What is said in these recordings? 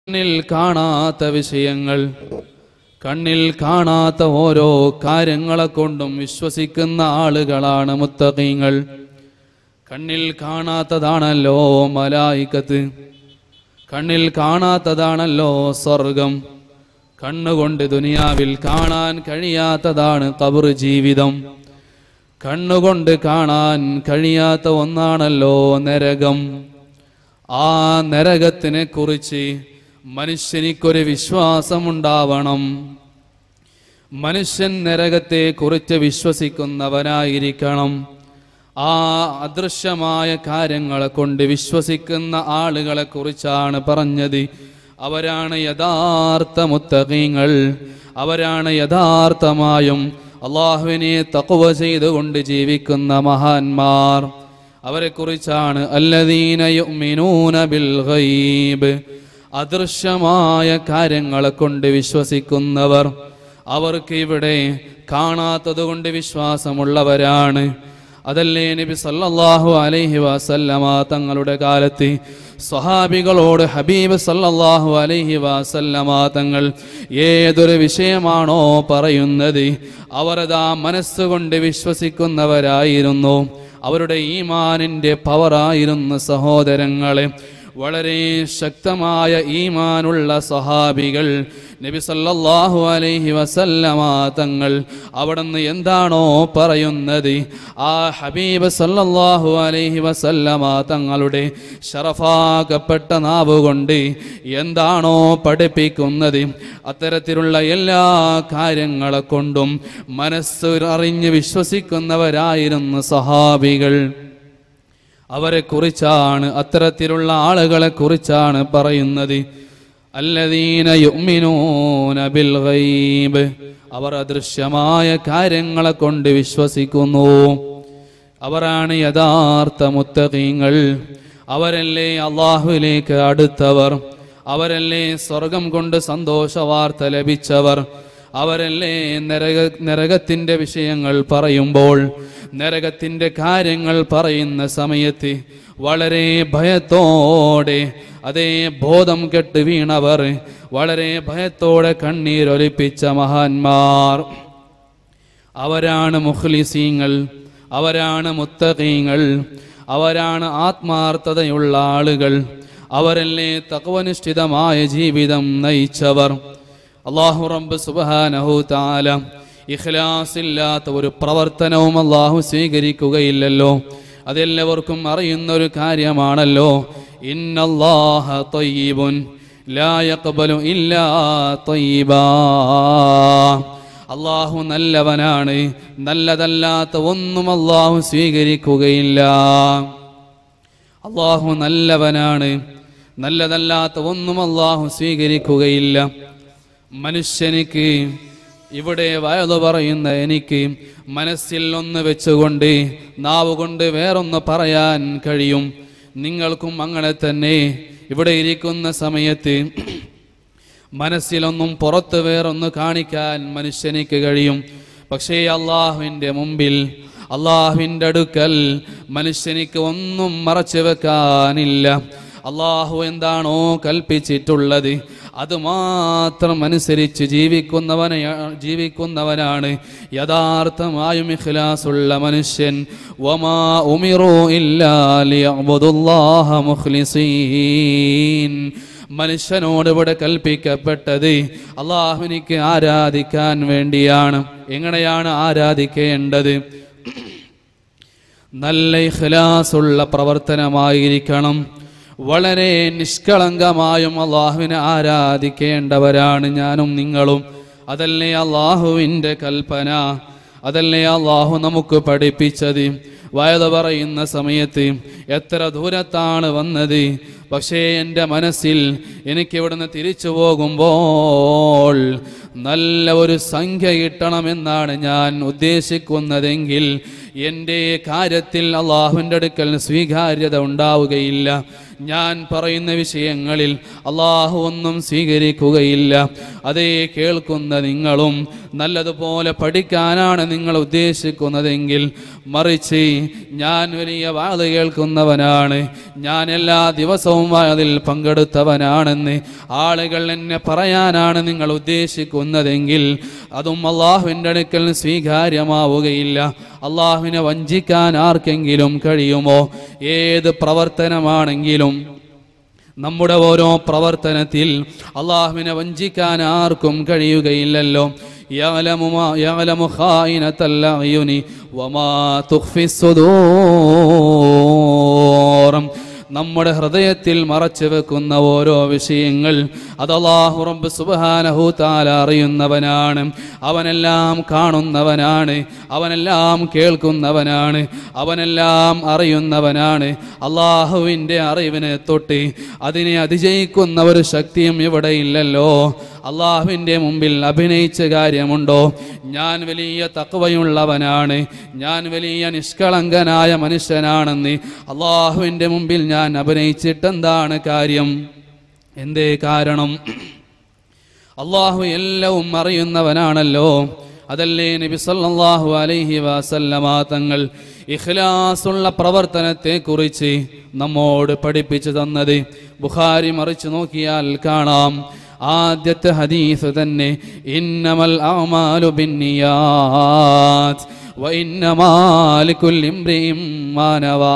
കണ്ണിൽ കാണാത്ത വിഷയങ്ങൾ കണ്ണിൽ കാണാത്ത ഓരോ കാര്യങ്ങളെ കൊണ്ടും വിശ്വസിക്കുന്ന ആളുകളാണ് മുത്തഖീങ്ങൾ കണ്ണിൽ കാണാത്തതാണല്ലോ മലായിക്കത്ത് കണ്ണിൽ കാണാത്തതാണല്ലോ സ്വർഗം കണ്ണുകൊണ്ട് ദുനിയാവിൽ കാണാൻ കഴിയാത്തതാണ് കബർ ജീവിതം കണ്ണുകൊണ്ട് കാണാൻ കഴിയാത്ത ഒന്നാണല്ലോ നരകം ആ നരകത്തിനെ കുറിച്ച് മനുഷ്യനിക്കൊരു വിശ്വാസമുണ്ടാവണം മനുഷ്യൻ നരകത്തെ കുറിച്ച് വിശ്വസിക്കുന്നവനായിരിക്കണം ആ അദൃശ്യമായ കാര്യങ്ങളെ കൊണ്ട് വിശ്വസിക്കുന്ന ആളുകളെ കുറിച്ചാണ് പറഞ്ഞത് അവരാണ് യഥാർത്ഥ മുത്തകീങ്ങൾ അവരാണ് യഥാർത്ഥമായും അള്ളാഹുവിനെ തക്കുവ ചെയ്തുകൊണ്ട് ജീവിക്കുന്ന മഹാന്മാർ അവരെ കുറിച്ചാണ് അല്ലദീന യുഅ്മിനൂന ബിൽ ഗൈബ് അദൃശ്യമായ കാര്യങ്ങളെ കൊണ്ട് വിശ്വസിക്കുന്നവർ അവർക്ക് ഇവിടെ കാണാത്തത് കൊണ്ട് വിശ്വാസമുള്ളവരാണ് അതല്ലേ നബി സല്ലല്ലാഹു അലൈഹി വസല്ലമ തങ്ങളുടെ കാലത്ത് സ്വഹാബികളോട് ഹബീബ് സല്ലല്ലാഹു അലൈഹി വസല്ലമ തങ്ങൾ ഏതൊരു വിഷയമാണോ പറയുന്നത് അവരതാ മനസ്സുകൊണ്ട് വിശ്വസിക്കുന്നവരായിരുന്നു അവരുടെ ഈമാനിൻ്റെ പവറായിരുന്നു സഹോദരങ്ങളെ വളരെ ശക്തമായ ഈമാനുള്ള സഹാബികൾ നബി സല്ലല്ലാഹു അലൈഹി വസല്ലമ തങ്ങൾ അവിടുന്ന് എന്താണോ പറയുന്നത് ആ ഹബീബ് സല്ലല്ലാഹു അലൈഹി വസല്ലമ തങ്ങളുടെ ഷറഫാക്കപ്പെട്ട നാവ് കൊണ്ട് എന്താണോ പഠിപ്പിക്കുന്നത് അത്തരത്തിലുള്ള എല്ലാ കാര്യങ്ങളെ കൊണ്ടും മനസ്സ് അറിഞ്ഞ് വിശ്വസിക്കുന്നവരായിരുന്നു സഹാബികൾ അവരെ കുറിച്ചാണ് അത്തരത്തിലുള്ള ആളുകളെ കുറിച്ചാണ് പറയുന്നത് അല്ലദീന യുഅ്മിനൂന ബിൽ ഗൈബ് അവർ അദൃശ്യമായ കാര്യങ്ങളെ കൊണ്ട് വിശ്വസിക്കുന്നു അവരാണ് യഥാർത്ഥ മുത്തഖീങ്ങൾ അവരല്ലേ അള്ളാഹുവിലേക്ക് അടുത്തവർ അവരല്ലേ സ്വർഗം കൊണ്ട് സന്തോഷ വാർത്ത ലഭിച്ചവർ അവരല്ലേ നരക നരകത്തിൻ്റെ വിഷയങ്ങൾ പറയുമ്പോൾ നരകത്തിൻ്റെ കാര്യങ്ങൾ പറയുന്ന സമയത്ത് വളരെ ഭയത്തോടെ അതേ ബോധം കെട്ട് വീണവർ വളരെ ഭയത്തോടെ കണ്ണീരൊലിപ്പിച്ച മഹാന്മാർ അവരാണ് മുഖ്ലിസീങ്ങൾ അവരാണ് മുത്തഖീങ്ങൾ അവരാണ് ആത്മാർത്ഥതയുള്ള ആളുകൾ അവരല്ലേ തകവനിഷ്ഠിതമായ ജീവിതം നയിച്ചവർ അള്ളാഹു റബ്ബ് സുബ്ഹാനഹു തആല ഇഖ്ലാസില്ലാത്ത ഒരു പ്രവർത്തനവും അള്ളാഹു സ്വീകരിക്കുകയില്ലല്ലോ അതെല്ലാവർക്കും അറിയുന്ന ഒരു കാര്യമാണല്ലോ ഇന്നല്ലാഹ തയ്യിബുൻ ലാ യഖ്ബലു ഇല്ലാ തയ്യിബാ അള്ളാഹു നല്ലവനാണ് നല്ലതല്ലാത്ത ഒന്നും അള്ളാഹു സ്വീകരിക്കുകയില്ല അള്ളാഹു നല്ലവനാണ് നല്ലതല്ലാത്ത ഒന്നും അള്ളാഹു സ്വീകരിക്കുകയില്ല മനുഷ്യനിക്ക് ഇവിടെ വയത് പറയുന്ന എനിക്ക് മനസ്സിൽ ഒന്ന് വെച്ചുകൊണ്ട് നാവ് കൊണ്ട് വേറൊന്ന് പറയാൻ കഴിയും നിങ്ങൾക്കും അങ്ങനെ തന്നെ ഇവിടെ ഇരിക്കുന്ന സമയത്ത് മനസ്സിലൊന്നും പുറത്ത് വേറൊന്ന് കാണിക്കാൻ മനുഷ്യനിക്ക് കഴിയും പക്ഷേ അള്ളാഹുവിൻ്റെ മുമ്പിൽ അള്ളാഹുവിൻ്റെ അടുക്കൽ മനുഷ്യനിക്ക് ഒന്നും മറച്ചു വെക്കാനില്ല അള്ളാഹു എന്താണോ കൽപ്പിച്ചിട്ടുള്ളത് അത് മാത്രം അനുസരിച്ച് ജീവിക്കുന്നവനെ ജീവിക്കുന്നവനാണ് യഥാർത്ഥമായും ഇഖ്ലാസുള്ള മനുഷ്യൻ വമാ ഉമിറു ഇല്ലാ ലിയഅ്ബുദുല്ലാഹ മുഖ്ലിസീൻ മനുഷ്യനോട് ഇവിടെ കൽപ്പിക്കപ്പെട്ടത് അള്ളാഹുവിനിക്ക് ആരാധിക്കാൻ വേണ്ടിയാണ് എങ്ങനെയാണ് ആരാധിക്കേണ്ടത് നല്ല ഇഖ്ലാസുള്ള പ്രവർത്തനമായിരിക്കണം വളരെ നിഷ്കളങ്കമായും അള്ളാഹുവിനെ ആരാധിക്കേണ്ടവരാണ് ഞാനും നിങ്ങളും അതല്ലേ അള്ളാഹുവിൻ്റെ കൽപ്പന അതല്ലേ അള്ളാഹു നമുക്ക് പഠിപ്പിച്ചത് വയത് പറയുന്ന സമയത്ത് എത്ര ദൂരത്താണ് വന്നത് പക്ഷേ എൻ്റെ മനസ്സിൽ എനിക്കിവിടുന്ന് തിരിച്ചു പോകുമ്പോൾ നല്ല ഒരു സംഖ്യ കിട്ടണമെന്നാണ് ഞാൻ ഉദ്ദേശിക്കുന്നതെങ്കിൽ എൻ്റെ കാര്യത്തിൽ അള്ളാഹുവിൻ്റെ അടുക്കൽ സ്വീകാര്യത ഉണ്ടാവുകയില്ല ഞാൻ പറയുന്ന വിഷയങ്ങളിൽ അള്ളാഹു ഒന്നും സ്വീകരിക്കുകയില്ല അതേ കേൾക്കുന്ന നിങ്ങളും നല്ലതുപോലെ പഠിക്കാനാണ് നിങ്ങൾ ഉദ്ദേശിക്കുന്നതെങ്കിൽ മറിച്ച് ഞാൻ വലിയ വാത് കേൾക്കുന്നവനാണ് ഞാൻ എല്ലാ ദിവസവും അതിൽ പങ്കെടുത്തവനാണെന്ന് ആളുകൾ എന്നെ പറയാനാണ് നിങ്ങൾ ഉദ്ദേശിക്കുന്നതെങ്കിൽ അതും അള്ളാഹുവിൻ്റെ അടുക്കൽ സ്വീകാര്യമാവുകയില്ല അള്ളാഹുവിനെ വഞ്ചിക്കാൻ ആർക്കെങ്കിലും കഴിയുമോ ഏത് പ്രവർത്തനമാണെങ്കിലും നമ്മുടെ ഓരോ പ്രവർത്തനത്തിൽ അള്ളാഹുവിനെ വഞ്ചിക്കാൻ ആർക്കും കഴിയുകയില്ലല്ലോ يعلم ما يعلم خائنة الأعين وما تخفي الصدور നമ്മുടെ ഹൃദയത്തിൽ മറച്ചു വെക്കുന്ന ഓരോ വിഷയങ്ങൾ അത് അല്ലാഹു റബ്ബ് സുബ്ഹാനഹു തആല അറിയുന്നവനാണ് അവനെല്ലാം കാണുന്നവനാണ് അവനെല്ലാം കേൾക്കുന്നവനാണ് അവനെല്ലാം അറിയുന്നവനാണ് അള്ളാഹുവിൻ്റെ അറിവിനെ തൊട്ട് അതിനെ അതിജയിക്കുന്ന ഒരു ശക്തിയും ഇവിടെ ഇല്ലല്ലോ അള്ളാഹുവിൻ്റെ മുമ്പിൽ അഭിനയിച്ച കാര്യമുണ്ടോ ഞാൻ വലിയ തക്കവയുള്ളവനാണ് ഞാൻ വലിയ നിഷ്കളങ്കനായ മനുഷ്യനാണെന്ന് അള്ളാഹുവിൻ്റെ മുമ്പിൽ ഞാൻ അഭിനയിച്ചിട്ടെന്താണ് കാര്യം എന്തേ കാരണം അള്ളാഹു എല്ലവും അറിയുന്നവനാണല്ലോ അതല്ലേ നബി സല്ലല്ലാഹു അലൈഹി വസല്ലമ തങ്ങൾ ഇഖ്ലാസുള്ള പ്രവർത്തനത്തെക്കുറിച്ച് നമ്മോട് പഠിപ്പിച്ചു തന്നത് ബുഖാരി മറിച്ച് നോക്കിയാൽ കാണാം ആദ്യത്തെ ഹദീസ് തന്നെ ഇന്നമൽ അമാലു ബിന്നിയാത്ത് വഇന്നമാ ലികുല്ലി ഇംറിഇം മാ നവാ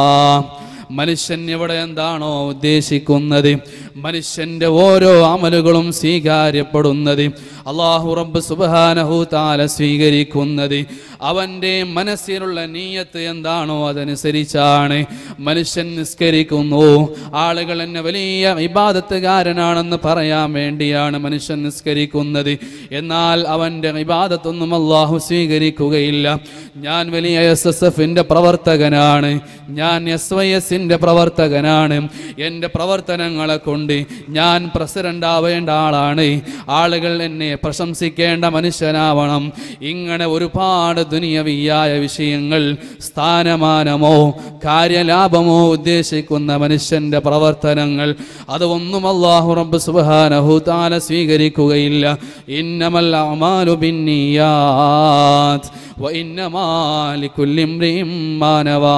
മനുഷ്യൻ ഇവിടെ എന്താണോ ഉദ്ദേശിക്കുന്നത് മനുഷ്യന്റെ ഓരോ അമലുകളും സ്വീകാര്യപ്പെടുന്നത് അള്ളാഹു റബ്ബ് സുബ്ഹാനഹു താല സ്വീകരിക്കുന്നത് അവൻ്റെ മനസ്സിലുള്ള നീയത്ത് എന്താണോ അതനുസരിച്ചാണ് മനുഷ്യൻ നിസ്കരിക്കുന്നു ആളുകൾ എന്നെ വലിയ ഇബാദത്തുകാരനാണെന്ന് പറയാൻ വേണ്ടിയാണ് മനുഷ്യൻ നിസ്കരിക്കുന്നത് എന്നാൽ അവൻ്റെ ഇബാദത്തൊന്നും അള്ളാഹു സ്വീകരിക്കുകയില്ല ഞാൻ വലിയ എസ് എസ് എഫിൻ്റെ പ്രവർത്തകനാണ് ഞാൻ എസ് വൈ എസിൻ്റെ പ്രവർത്തകനാണ് എൻ്റെ പ്രവർത്തനങ്ങളെ കൊണ്ട് ഞാൻ പ്രസിഡന്റ് ആവേണ്ട ആളാണ് ആളുകൾ എന്നെ പ്രശംസിക്കേണ്ട മനുഷ്യനാവണം ഇങ്ങനെ ഒരുപാട് ദുനിയവിയായ വിഷയങ്ങൾ സ്ഥാനമാനമോ കാര്യലാഭമോ ഉദ്ദേശിക്കുന്ന മനുഷ്യന്റെ പ്രവർത്തനങ്ങൾ അതൊന്നും അല്ലാഹു റബ്ബ് സുബ്ഹാനഹു തആല സ്വീകരിക്കുകയില്ല ഇന്നമൽ അമാലു ബിന്നിയാത്ത് വഇന്നമാ ലികുല്ലി ഇംറിഇം മാ നവാ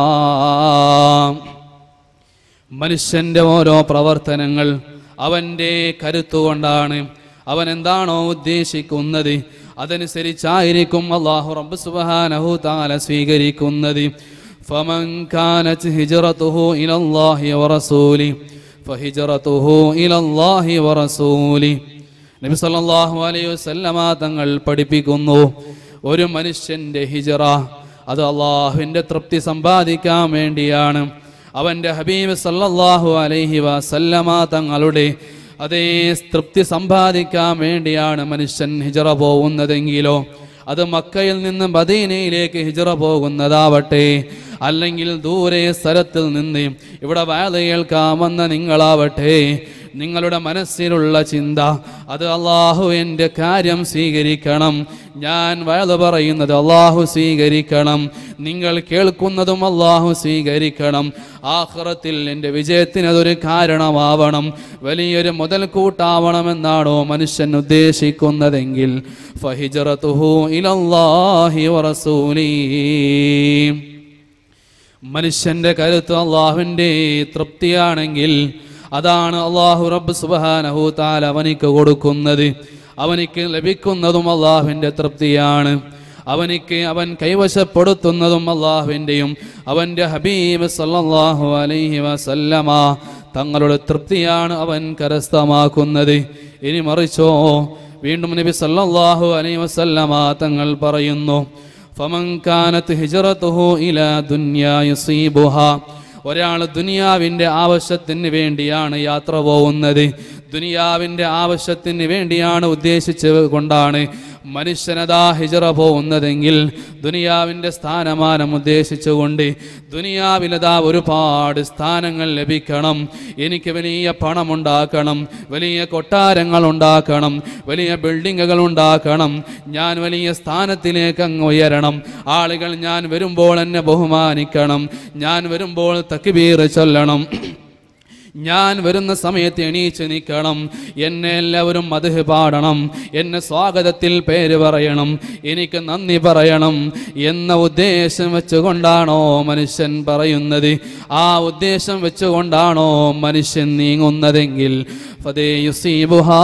മനുഷ്യന്റെ ഓരോ പ്രവർത്തനങ്ങൾ അവൻ്റെ കരുത്തുകൊണ്ടാണ് അവൻ എന്താണോ ഉദ്ദേശിക്കുന്നത് അതനുസരിച്ചായിരിക്കും അള്ളാഹു റബ്ബ് സുബ്ഹാനഹു തആല സ്വീകരിക്കുന്നത് ഫമൻ കാനത് ഹിജ്റതുഹു ഇലല്ലാഹി വറസൂലി ഫഹിജ്റതുഹു ഇലല്ലാഹി വറസൂലി നബി സല്ലല്ലാഹു അലൈഹി വസല്ലമ തങ്ങൾ പഠിപ്പിക്കുന്നു ഒരു മനുഷ്യന്റെ ഹിജറ അത് അള്ളാഹുവിൻ്റെ തൃപ്തി സമ്പാദിക്കാൻ വേണ്ടിയാണ് അവൻ്റെ ഹബീബ് സല്ലല്ലാഹു അലൈഹി വസല്ലമ തങ്ങളുടെ അതേ തൃപ്തി സമ്പാദിക്കാൻ വേണ്ടിയാണ് മനുഷ്യൻ ഹിജറ പോകുന്നതെങ്കിലോ അത് മക്കയിൽ നിന്ന് മദീനയിലേക്ക് ഹിജറ പോകുന്നതാവട്ടെ അല്ലെങ്കിൽ ദൂരെ സ്ഥലത്തിൽ നിന്ന് ഇവിടെ വാത കേൾക്കാമെന്ന നിങ്ങളാവട്ടെ നിങ്ങളുടെ മനസ്സിലുള്ള ചിന്ത അത് അള്ളാഹു എൻ്റെ കാര്യം സ്വീകരിക്കണം ഞാൻ വയത് പറയുന്നത് അള്ളാഹു സ്വീകരിക്കണം നിങ്ങൾ കേൾക്കുന്നതും അള്ളാഹു സ്വീകരിക്കണം ആഹ്റത്തിൽ എൻ്റെ വിജയത്തിന് അതൊരു കാരണമാവണം വലിയൊരു മുതൽക്കൂട്ടാവണമെന്നാണോ മനുഷ്യൻ ഉദ്ദേശിക്കുന്നതെങ്കിൽ ഫഹിജറത്തുഹു ഇലല്ലാഹി വറസൂലീ മനുഷ്യന്റെ കരുത്ത് അള്ളാഹുവിൻ്റെ തൃപ്തിയാണെങ്കിൽ അതാണ് അള്ളാഹു റബ്ബ് സുബാനഹു താൽ അവനിക്ക് കൊടുക്കുന്നത് അവനിക്ക് ലഭിക്കുന്നതും അള്ളാഹുവിൻ്റെ തൃപ്തിയാണ് അവനിക്ക് അവൻ കൈവശപ്പെടുത്തുന്നതും അള്ളാഹുവിൻ്റെയും അവൻ്റെ ഹബീബ് സല്ലല്ലാഹു അലൈഹി വസല്ലമ തങ്ങളുടെ തൃപ്തിയാണ് അവൻ കരസ്ഥമാക്കുന്നത് ഇനി മറിച്ചോ വീണ്ടും നബി സല്ലല്ലാഹു അലൈഹി വസല്ലമ തങ്ങൾ പറയുന്നു ഫമൻ കാനത്ത് ഹിജറത്തുഹു ഇലാ ദുനിയാ യുസീബുഹാ ഒരാൾ ദുനിയാവിൻ്റെ ആവശ്യത്തിന് വേണ്ടിയാണ് യാത്ര പോകുന്നത് ദുനിയാവിൻ്റെ ആവശ്യത്തിന് വേണ്ടിയാണ് ഉദ്ദേശിച്ച് കൊണ്ടാണ് മനുഷ്യനതാ ഹിജറ പോകുന്നതെങ്കിൽ ദുനിയാവിൻ്റെ സ്ഥാനമാനം ഉദ്ദേശിച്ചുകൊണ്ട് ദുനിയാവിലതാ ഒരുപാട് സ്ഥാനങ്ങൾ ലഭിക്കണം എനിക്ക് വലിയ പണമുണ്ടാക്കണം വലിയ കൊട്ടാരങ്ങൾ ഉണ്ടാക്കണം വലിയ ബിൽഡിങ്ങുകൾ ഉണ്ടാക്കണം ഞാൻ വലിയ സ്ഥാനത്തിലേക്ക് അങ്ങ് ഉയരണം ആളുകൾ ഞാൻ വരുമ്പോൾ എന്നെ ബഹുമാനിക്കണം ഞാൻ വരുമ്പോൾ തക്ബീർ ചൊല്ലണം ഞാൻ വരുന്ന സമയത്ത് എണീച്ച് നിൽക്കണം എന്നെ എല്ലാവരും മധു പാടണം എന്നെ സ്വാഗതത്തിൽ പേര് പറയണം എനിക്ക് നന്ദി പറയണം എന്ന ഉദ്ദേശം വെച്ചുകൊണ്ടാണോ മനുഷ്യൻ പറയുന്നത് ആ ഉദ്ദേശം വെച്ചുകൊണ്ടാണോ മനുഷ്യൻ നീങ്ങുന്നതെങ്കിൽ ഫതേ യുസീബുഹാ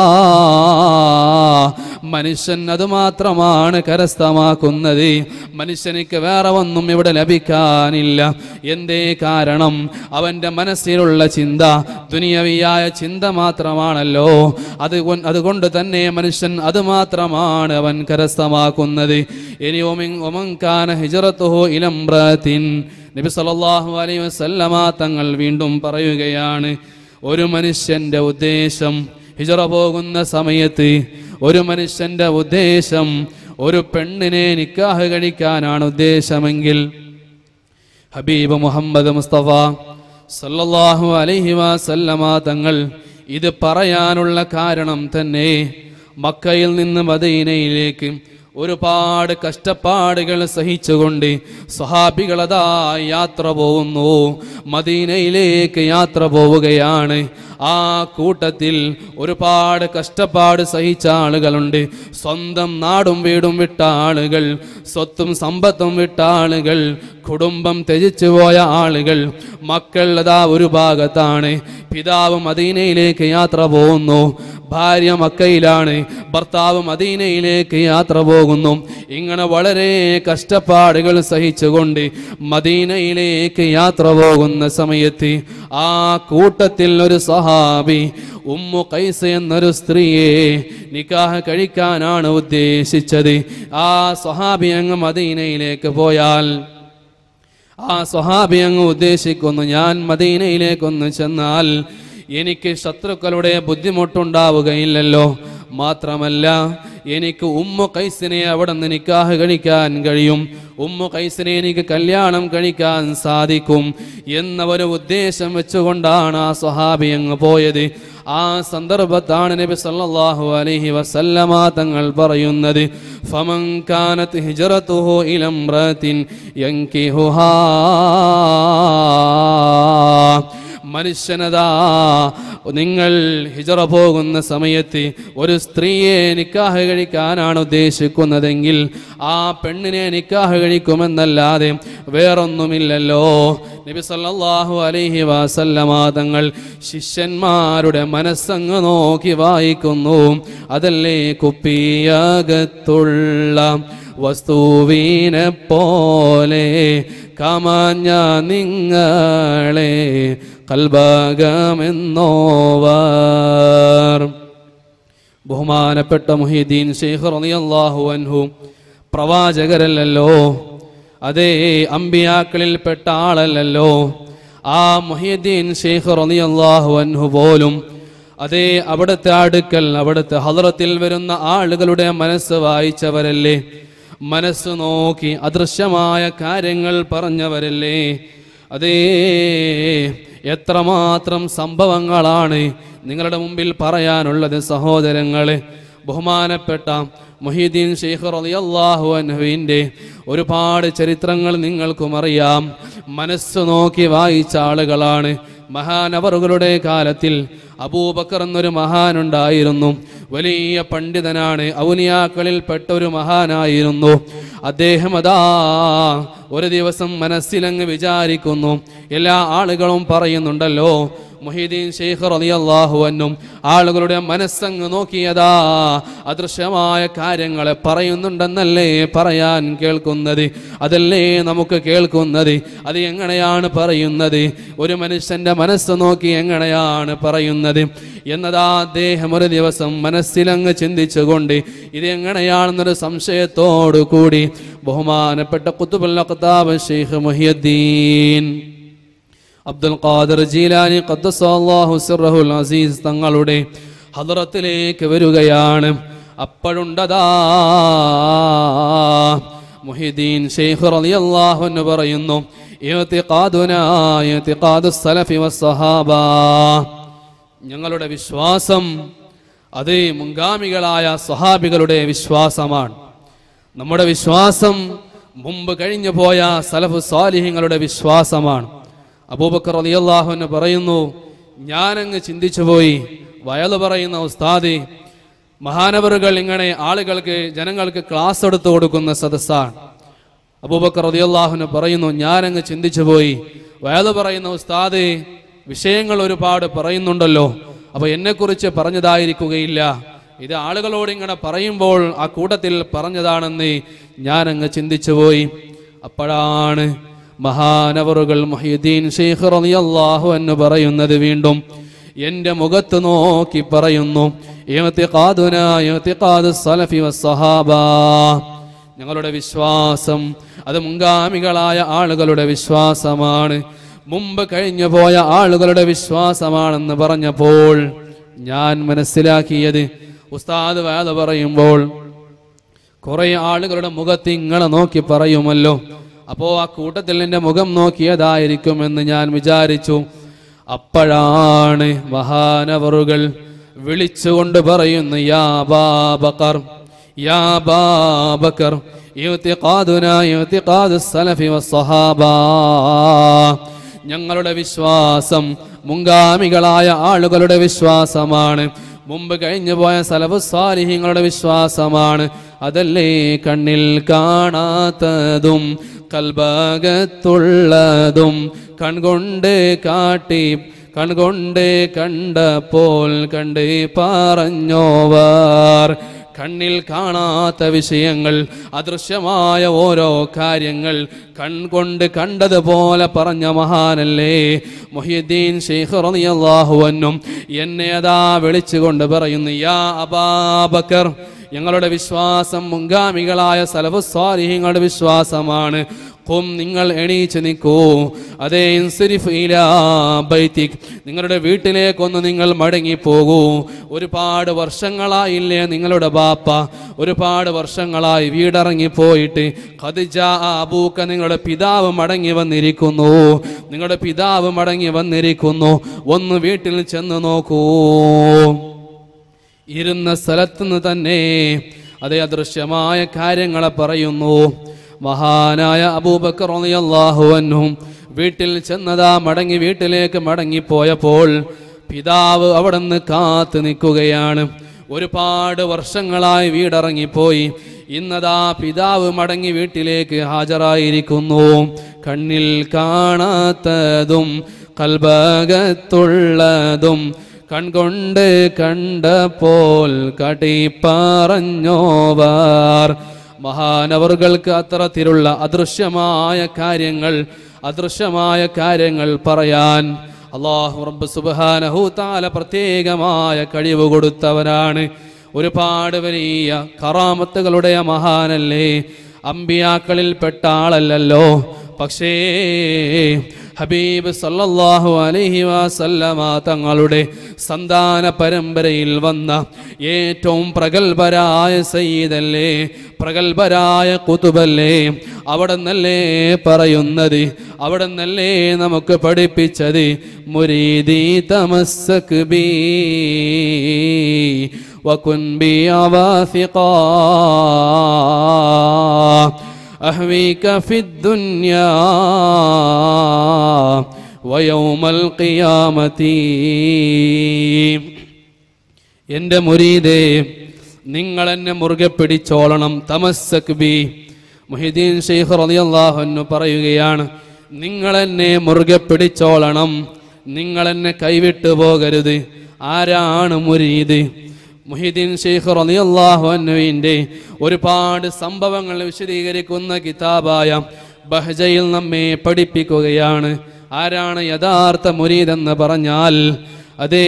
മനുഷ്യൻ അത് മാത്രമാണ് കരസ്ഥമാക്കുന്നത് മനുഷ്യനിക്ക് വേറെ ഒന്നും ഇവിടെ ലഭിക്കാനില്ല എന്തേ കാരണം അവൻ്റെ മനസ്സിലുള്ള ചിന്ത ദുനിയവിയായ ചിന്ത മാത്രമാണല്ലോ അത് അതുകൊണ്ട് തന്നെ മനുഷ്യൻ അത് മാത്രമാണ് അവൻ കരസ്ഥമാക്കുന്നത് ഇനി ഒമിൻ- ഒമൻകാന ഹിജറത്തുഹു ഇലംബ്രത്തിൻ നബി സല്ലല്ലാഹു അലൈഹി വസല്ലമ തങ്ങൾ വീണ്ടും പറയുകയാണ് ഒരു മനുഷ്യന്റെ ഉദ്ദേശം ഹിജറ പോകുന്ന സമയത്ത് ഒരു മനുഷ്യന്റെ ഉദ്ദേശം ഒരു പെണ്ണിനെ നിക്കാഹ് കഴിക്കാനാണ് ഉദ്ദേശമെങ്കിൽ ഹബീബ് മുഹമ്മദ് മുസ്തഫ സല്ലല്ലാഹു അലൈഹി വസല്ലമ തങ്ങൾ ഇത് പറയാനുള്ള കാരണം തന്നെ മക്കയിൽ നിന്ന് മദീനയിലേക്ക് ഒരുപാട് കഷ്ടപ്പാടുകൾ സഹിച്ചുകൊണ്ട് സ്വഹാബികളതാ യാത്ര പോകുന്നു മദീനയിലേക്ക് യാത്ര പോവുകയാണ് ആ കൂട്ടത്തിൽ ഒരുപാട് കഷ്ടപ്പാട് സഹിച്ച ആളുകളുണ്ട് സ്വന്തം നാടും വീടും വിട്ട ആളുകൾ സ്വത്തും സമ്പത്തും വിട്ട ആളുകൾ കുടുംബം ത്യജിച്ചു പോയ ആളുകൾ മക്കൾ അതാ ഒരു ഭാഗത്താണ് പിതാവ് മദീനയിലേക്ക് യാത്ര പോകുന്നു ഭാര്യ മക്കയിലാണ് ഭർത്താവ് മദീനയിലേക്ക് യാത്ര പോകുന്നു ഇങ്ങനെ വളരെ കഷ്ടപ്പാടുകൾ സഹിച്ചുകൊണ്ട് മദീനയിലേക്ക് യാത്ര പോകുന്ന സമയത്ത് ആ കൂട്ടത്തിൽ ഒരു സഹാബി ഉമ്മു കൈസ എന്നൊരു സ്ത്രീയെ നിക്കാഹ് കഴിക്കാനാണ് ഉദ്ദേശിച്ചത് ആ സഹാബി അങ്ങ് മദീനയിലേക്ക് പോയാൽ ആ സ്വഹാബി അങ്ങ് ഉദ്ദേശിക്കുന്നു ഞാൻ മദീനയിലേക്കൊന്ന് ചെന്നാൽ എനിക്ക് ശത്രുക്കളുടെ ബുദ്ധിമുട്ടുണ്ടാവുകയില്ലല്ലോ മാത്രമല്ല എനിക്ക് ഉമ്മു കൈസിനെ അവിടെ നിന്ന് നിക്കാഹ് കഴിക്കാൻ കഴിയും ഉമ്മു കൈസിനെ എനിക്ക് കല്യാണം കഴിക്കാൻ സാധിക്കും എന്ന ഒരു ഉദ്ദേശം വെച്ചുകൊണ്ടാണ് ആ സ്വഹാബി അങ്ങ് പോയത് ആ സന്ദർഭത്താണ് നബി സല്ലല്ലാഹു അലൈഹി വസല്ലമ തങ്ങൾ പറയുന്നത് ഫമൻ കാനത് ഹിജ്റതുഹു ഇലംറത്തിൻ യൻകിഹുഹാ മനുഷ്യനതാ നിങ്ങൾ ഹിജറ പോകുന്ന സമയത്ത് ഒരു സ്ത്രീയെ നിക്കാഹ് കഴിക്കാനാണ് ഉദ്ദേശിക്കുന്നതെങ്കിൽ ആ പെണ്ണിനെ നിക്കാഹ് കഴിക്കുമെന്നല്ലാതെ വേറൊന്നുമില്ലല്ലോ നബി സല്ലല്ലാഹു അലൈഹി വസല്ലമ തങ്ങൾ ശിഷ്യന്മാരുടെ മനസ്സങ്ങ് നോക്കി വായിക്കുന്നു അതല്ലേ കുപ്പിയകത്തുള്ള വസ്തുവിനെ പോലെ കമാഞ്ഞ നിങ്ങളെ കൽഭാഗമെന്നോവർ ബഹുമാനപ്പെട്ട മുഹീദ്ദീൻ ഷെയ്ഖ് റളിയല്ലാഹു അൻഹു പ്രവാചകരല്ലല്ലോ അതേ അമ്പിയാക്കളിൽപ്പെട്ട ആളല്ലല്ലോ ആ മുഹീദ്ദീൻ ഷെയ്ഖ് റളിയല്ലാഹു അൻഹു പോലും അതേ അവിടുത്തെ അടുക്കൽ അവിടുത്തെ ഹലറത്തിൽ വരുന്ന ആളുകളുടെ മനസ്സ് വായിച്ചവരല്ലേ മനസ്സ് നോക്കി അദൃശ്യമായ കാര്യങ്ങൾ പറഞ്ഞവരല്ലേ അതേ എത്രമാത്രം സംഭവങ്ങളാണ് നിങ്ങളുടെ മുമ്പിൽ പറയാനുള്ളത് സഹോദരങ്ങളെ ബഹുമാനപ്പെട്ട മൊഹീദ്ദീൻ ഷെയ്ഖ് റളിയല്ലാഹു അൻഹുവിൻ്റെ ഒരുപാട് ചരിത്രങ്ങൾ നിങ്ങൾക്കും അറിയാം മനസ്സ് നോക്കി വായിച്ച ആളുകളാണ് മഹാനവറുകളുടെ കാലത്തിൽ അബൂബക്കർ എന്നൊരു മഹാനുണ്ടായിരുന്നു വലിയ പണ്ഡിതനാണ് ഔലിയാക്കളിൽപ്പെട്ട ഒരു മഹാനായിരുന്നു അദ്ദേഹം അതാ ഒരു ദിവസം മനസ്സിലങ്ങ് വിചാരിക്കുന്നു എല്ലാ ആളുകളും പറയുന്നുണ്ടല്ലോ മുഹീദ്ദീൻ ഷെയ്ഖ് റളിയല്ലാഹു അന്നും ആളുകളുടെ മനസ്സങ്ങ് നോക്കിയതാ അദൃശ്യമായ കാര്യങ്ങളെ പറയുന്നുണ്ടെന്നല്ലേ പറയാൻ കേൾക്കുന്നത് അതല്ലേ നമുക്ക് കേൾക്കുന്നത് അത് എങ്ങനെയാണ് പറയുന്നത് ഒരു മനുഷ്യന്റെ മനസ്സ് നോക്കി എങ്ങനെയാണ് പറയുന്നത് എന്നതാ അദ്ദേഹം ഒരു ദിവസം മനസ്സിലങ്ങ് ചിന്തിച്ചുകൊണ്ട് ഇത് എങ്ങനെയാണെന്നൊരു സംശയത്തോടു കൂടി ബഹുമാനപ്പെട്ട കുത്തുബുൽ അഖ്താബ് ഷെയ്ഖ് മുഹിയുദ്ദീൻ അബ്ദുൽ ഖാദർ ജീലാനി ഖദ്ദസല്ലാഹു സിർറഹുൽ അസീസ് തങ്ങളുടെ ഹദറത്തിലേക്ക് വരികയാണ് അപ്പോഴുണ്ടതാ മുഹിദ്ദീൻ ഷെയ്ഖ് റളിയല്ലാഹു അൻഹു പറയുന്നു ഇഅ്തിഖാദുനാ ഇഅ്തിഖാദു സലഫി വസ്സഹാബ ഞങ്ങളുടെ വിശ്വാസം അത് മുൻഗാമികളായ സ്വഹാബികളുടെ വിശ്വാസമാണ് നമ്മുടെ വിശ്വാസം മുമ്പ് കഴിഞ്ഞു പോയ സലഫ് സ്വാലിഹിങ്ങളുടെ വിശ്വാസമാണ് അബൂബക്കർ റളിയല്ലാഹു അൻഹു പറയുന്നു ഞാനങ്ങ് ചിന്തിച്ചുപോയി വയല് പറയുന്ന ഉസ്താദി മഹാനവറുകൾ ഇങ്ങനെ ആളുകൾക്ക് ജനങ്ങൾക്ക് ക്ലാസ് എടുത്തു കൊടുക്കുന്ന സദസ്സാണ് അബൂബക്കർ റളിയല്ലാഹുവിന് പറയുന്നു ഞാനങ്ങ് ചിന്തിച്ചുപോയി വയല് പറയുന്ന ഉസ്താദ് വിഷയങ്ങൾ ഒരുപാട് പറയുന്നുണ്ടല്ലോ അപ്പൊ എന്നെക്കുറിച്ച് പറഞ്ഞതായിരിക്കുകയില്ല ഇത് ആളുകളോട് ഇങ്ങനെ പറയുമ്പോൾ ആ കൂട്ടത്തിൽ പറഞ്ഞതാണെന്ന് ഞാനങ്ങ് ചിന്തിച്ചുപോയി അപ്പോഴാണ് മഹാനവറുകൾ മൊഹീദ്ദീൻ ഷെയ്ഖ് റളിയല്ലാഹു എന്ന് പറയുന്നത് വീണ്ടും എന്റെ മുഖത്ത് നോക്കി പറയുന്നു ഇഅ്തിഖാദുനാ ഇഅ്തിഖാദു സലഫി വസ്സഹാബാ ഞങ്ങളുടെ വിശ്വാസം അത് മുൻഗാമികളായ ആളുകളുടെ വിശ്വാസമാണ് മുമ്പ് കഴിഞ്ഞു പോയ ആളുകളുടെ വിശ്വാസമാണെന്ന് പറഞ്ഞപ്പോൾ ഞാൻ മനസ്സിലാക്കിയത് ഉസ്താദ് വേദ പറയുമ്പോൾ കുറെ ആളുകളുടെ മുഖത്ത് ഇങ്ങളെ നോക്കി പറയുമല്ലോ അപ്പോ ആ കൂട്ടത്തിൽ എന്റെ മുഖം നോക്കിയതായിരിക്കുമെന്ന് ഞാൻ വിചാരിച്ചു അപ്പോഴാണ് മഹാനവറുകൾ വിളിച്ചുകൊണ്ട് പറയുന്നു യാ ബാബക്കർ യാ ബാബക്കർ ഇഅ്തിഖാദുനാ ഇഅ്തിഖാദു സലഫി വസ്സഹാബാ ഞങ്ങളുടെ വിശ്വാസം മുൻഗാമികളായ ആളുകളുടെ വിശ്വാസമാണ് മുമ്പ് കഴിഞ്ഞു പോയ സലഫ് സാലിഹിങ്ങളുടെ വിശ്വാസമാണ് അതല്ലേ കണ്ണിൽ കാണാത്തതും കൽഭാഗത്തുള്ളതും കൺകൊണ്ട് കാട്ടി കൺകൊണ്ട് കണ്ടപ്പോൾ കണ്ട് പറഞ്ഞോവർ കണ്ണിൽ കാണാത്ത വിഷയങ്ങൾ അദൃശ്യമായ ഓരോ കാര്യങ്ങൾ കൺകൊണ്ട് കണ്ടതുപോലെ പറഞ്ഞ മഹാനല്ലേ മൊഹിയുദ്ദീൻ ഷെയ്ഖ് റളിയല്ലാഹു അൻഹും എന്നെ അതാ വിളിച്ചുകൊണ്ട് പറയുന്നു യാ അബാബക്കർ ഞങ്ങളുടെ വിശ്വാസം മുൻഗാമികളായ സലഫു സ്വാലിഹ്യങ്ങളുടെ വിശ്വാസമാണ് ഖും നിങ്ങൾ എണീച്ച് നിൽക്കൂ അതേ ഇൻസിരിഫ് ഇലാ ബൈത്തിക് നിങ്ങളുടെ വീട്ടിലേക്കൊന്ന് നിങ്ങൾ മടങ്ങിപ്പോകൂ ഒരുപാട് വർഷങ്ങളായില്ലേ നിങ്ങളുടെ ബാപ്പ ഒരുപാട് വർഷങ്ങളായി വീടിറങ്ങി പോയിട്ട് ഖദിജ അബൂക്ക നിങ്ങളുടെ പിതാവ് മടങ്ങി വന്നിരിക്കുന്നു നിങ്ങളുടെ പിതാവ് മടങ്ങി വന്നിരിക്കുന്നു ഒന്ന് വീട്ടിൽ ചെന്ന് നോക്കൂ ഇരുന്ന സ്ഥലത്തുനിന്ന് തന്നെ അതേ അദൃശ്യമായ കാര്യങ്ങളെ പറയുന്നു മഹാനായ അബൂബക്കർ റളിയല്ലാഹു അൻഹും വീട്ടിൽ ചെന്നതാ മടങ്ങി വീട്ടിലേക്ക് മടങ്ങിപ്പോയപ്പോൾ പിതാവ് അവിടെ നിന്ന് കാത്തു നിൽക്കുകയാണ് ഒരുപാട് വർഷങ്ങളായി വീടിറങ്ങിപ്പോയി ഇന്നതാ പിതാവ് മടങ്ങി വീട്ടിലേക്ക് ഹാജരായിരിക്കുന്നു കണ്ണിൽ കാണാത്തതും കൽഭാഗത്തുള്ളതും കൺകൊണ്ട് കണ്ടപ്പോൾ കടി പറഞ്ഞോവാർ മഹാനവറുകൾക്ക് അത്തരത്തിലുള്ള അദൃശ്യമായ കാര്യങ്ങൾ അദൃശ്യമായ കാര്യങ്ങൾ പറയാൻ അള്ളാഹു റബ്ബ് സുബ്ഹാനഹു താല പ്രത്യേകമായ കഴിവ് കൊടുത്തവനാണ് ഒരുപാട് വലിയ കറാമത്തുകളുടെ മഹാനല്ലേ അമ്പിയാക്കളിൽ പെട്ട ആളല്ലല്ലോ പക്ഷേ ഹബീബ് സല്ലല്ലാഹു അലൈഹി വസല്ലമ തങ്ങളുടെ സന്താന പരമ്പരയിൽ വന്ന ഏറ്റവും പ്രഗത്ഭരായ സയ്യിദല്ലേ പ്രഗത്ഭരായ കുതുബല്ലേ അവിടെ നിന്നല്ലേ പറയുന്നത് അവിടെ നിന്നല്ലേ നമുക്ക് പഠിപ്പിച്ചത് മുരീദി തമസ്സക് ബി വകുൻ ബി അവാസിഖാ أهويك في الدنيا ويوم القيامة എൻ്റെ മുരീദേ നിങ്ങൾ എന്നെ മുറുകെ പിടിച്ചോളണം തമസ്സക് ബി മുഹിദ്ദീൻ ഷെയ്ഖ് റളിയല്ലാഹു അൻഹു പറയുകയാണ് നിങ്ങൾ എന്നെ മുറുകെ പിടിച്ചോളണം നിങ്ങൾ എന്നെ കൈവിട്ടു പോകരുത് ആരാണ് മുരീദ് മുഹിദ്ദീൻ ഷെയ്ഖ് റളിയല്ലാഹു അൻഹുവിൻ്റെ ഒരുപാട് സംഭവങ്ങൾ വിശദീകരിക്കുന്ന കിതാബായ ബഹജയിൽ നമ്മെ പഠിപ്പിക്കുകയാണ് ആരാണ് യഥാർത്ഥ മുരീദ് എന്ന് പറഞ്ഞാൽ അതേ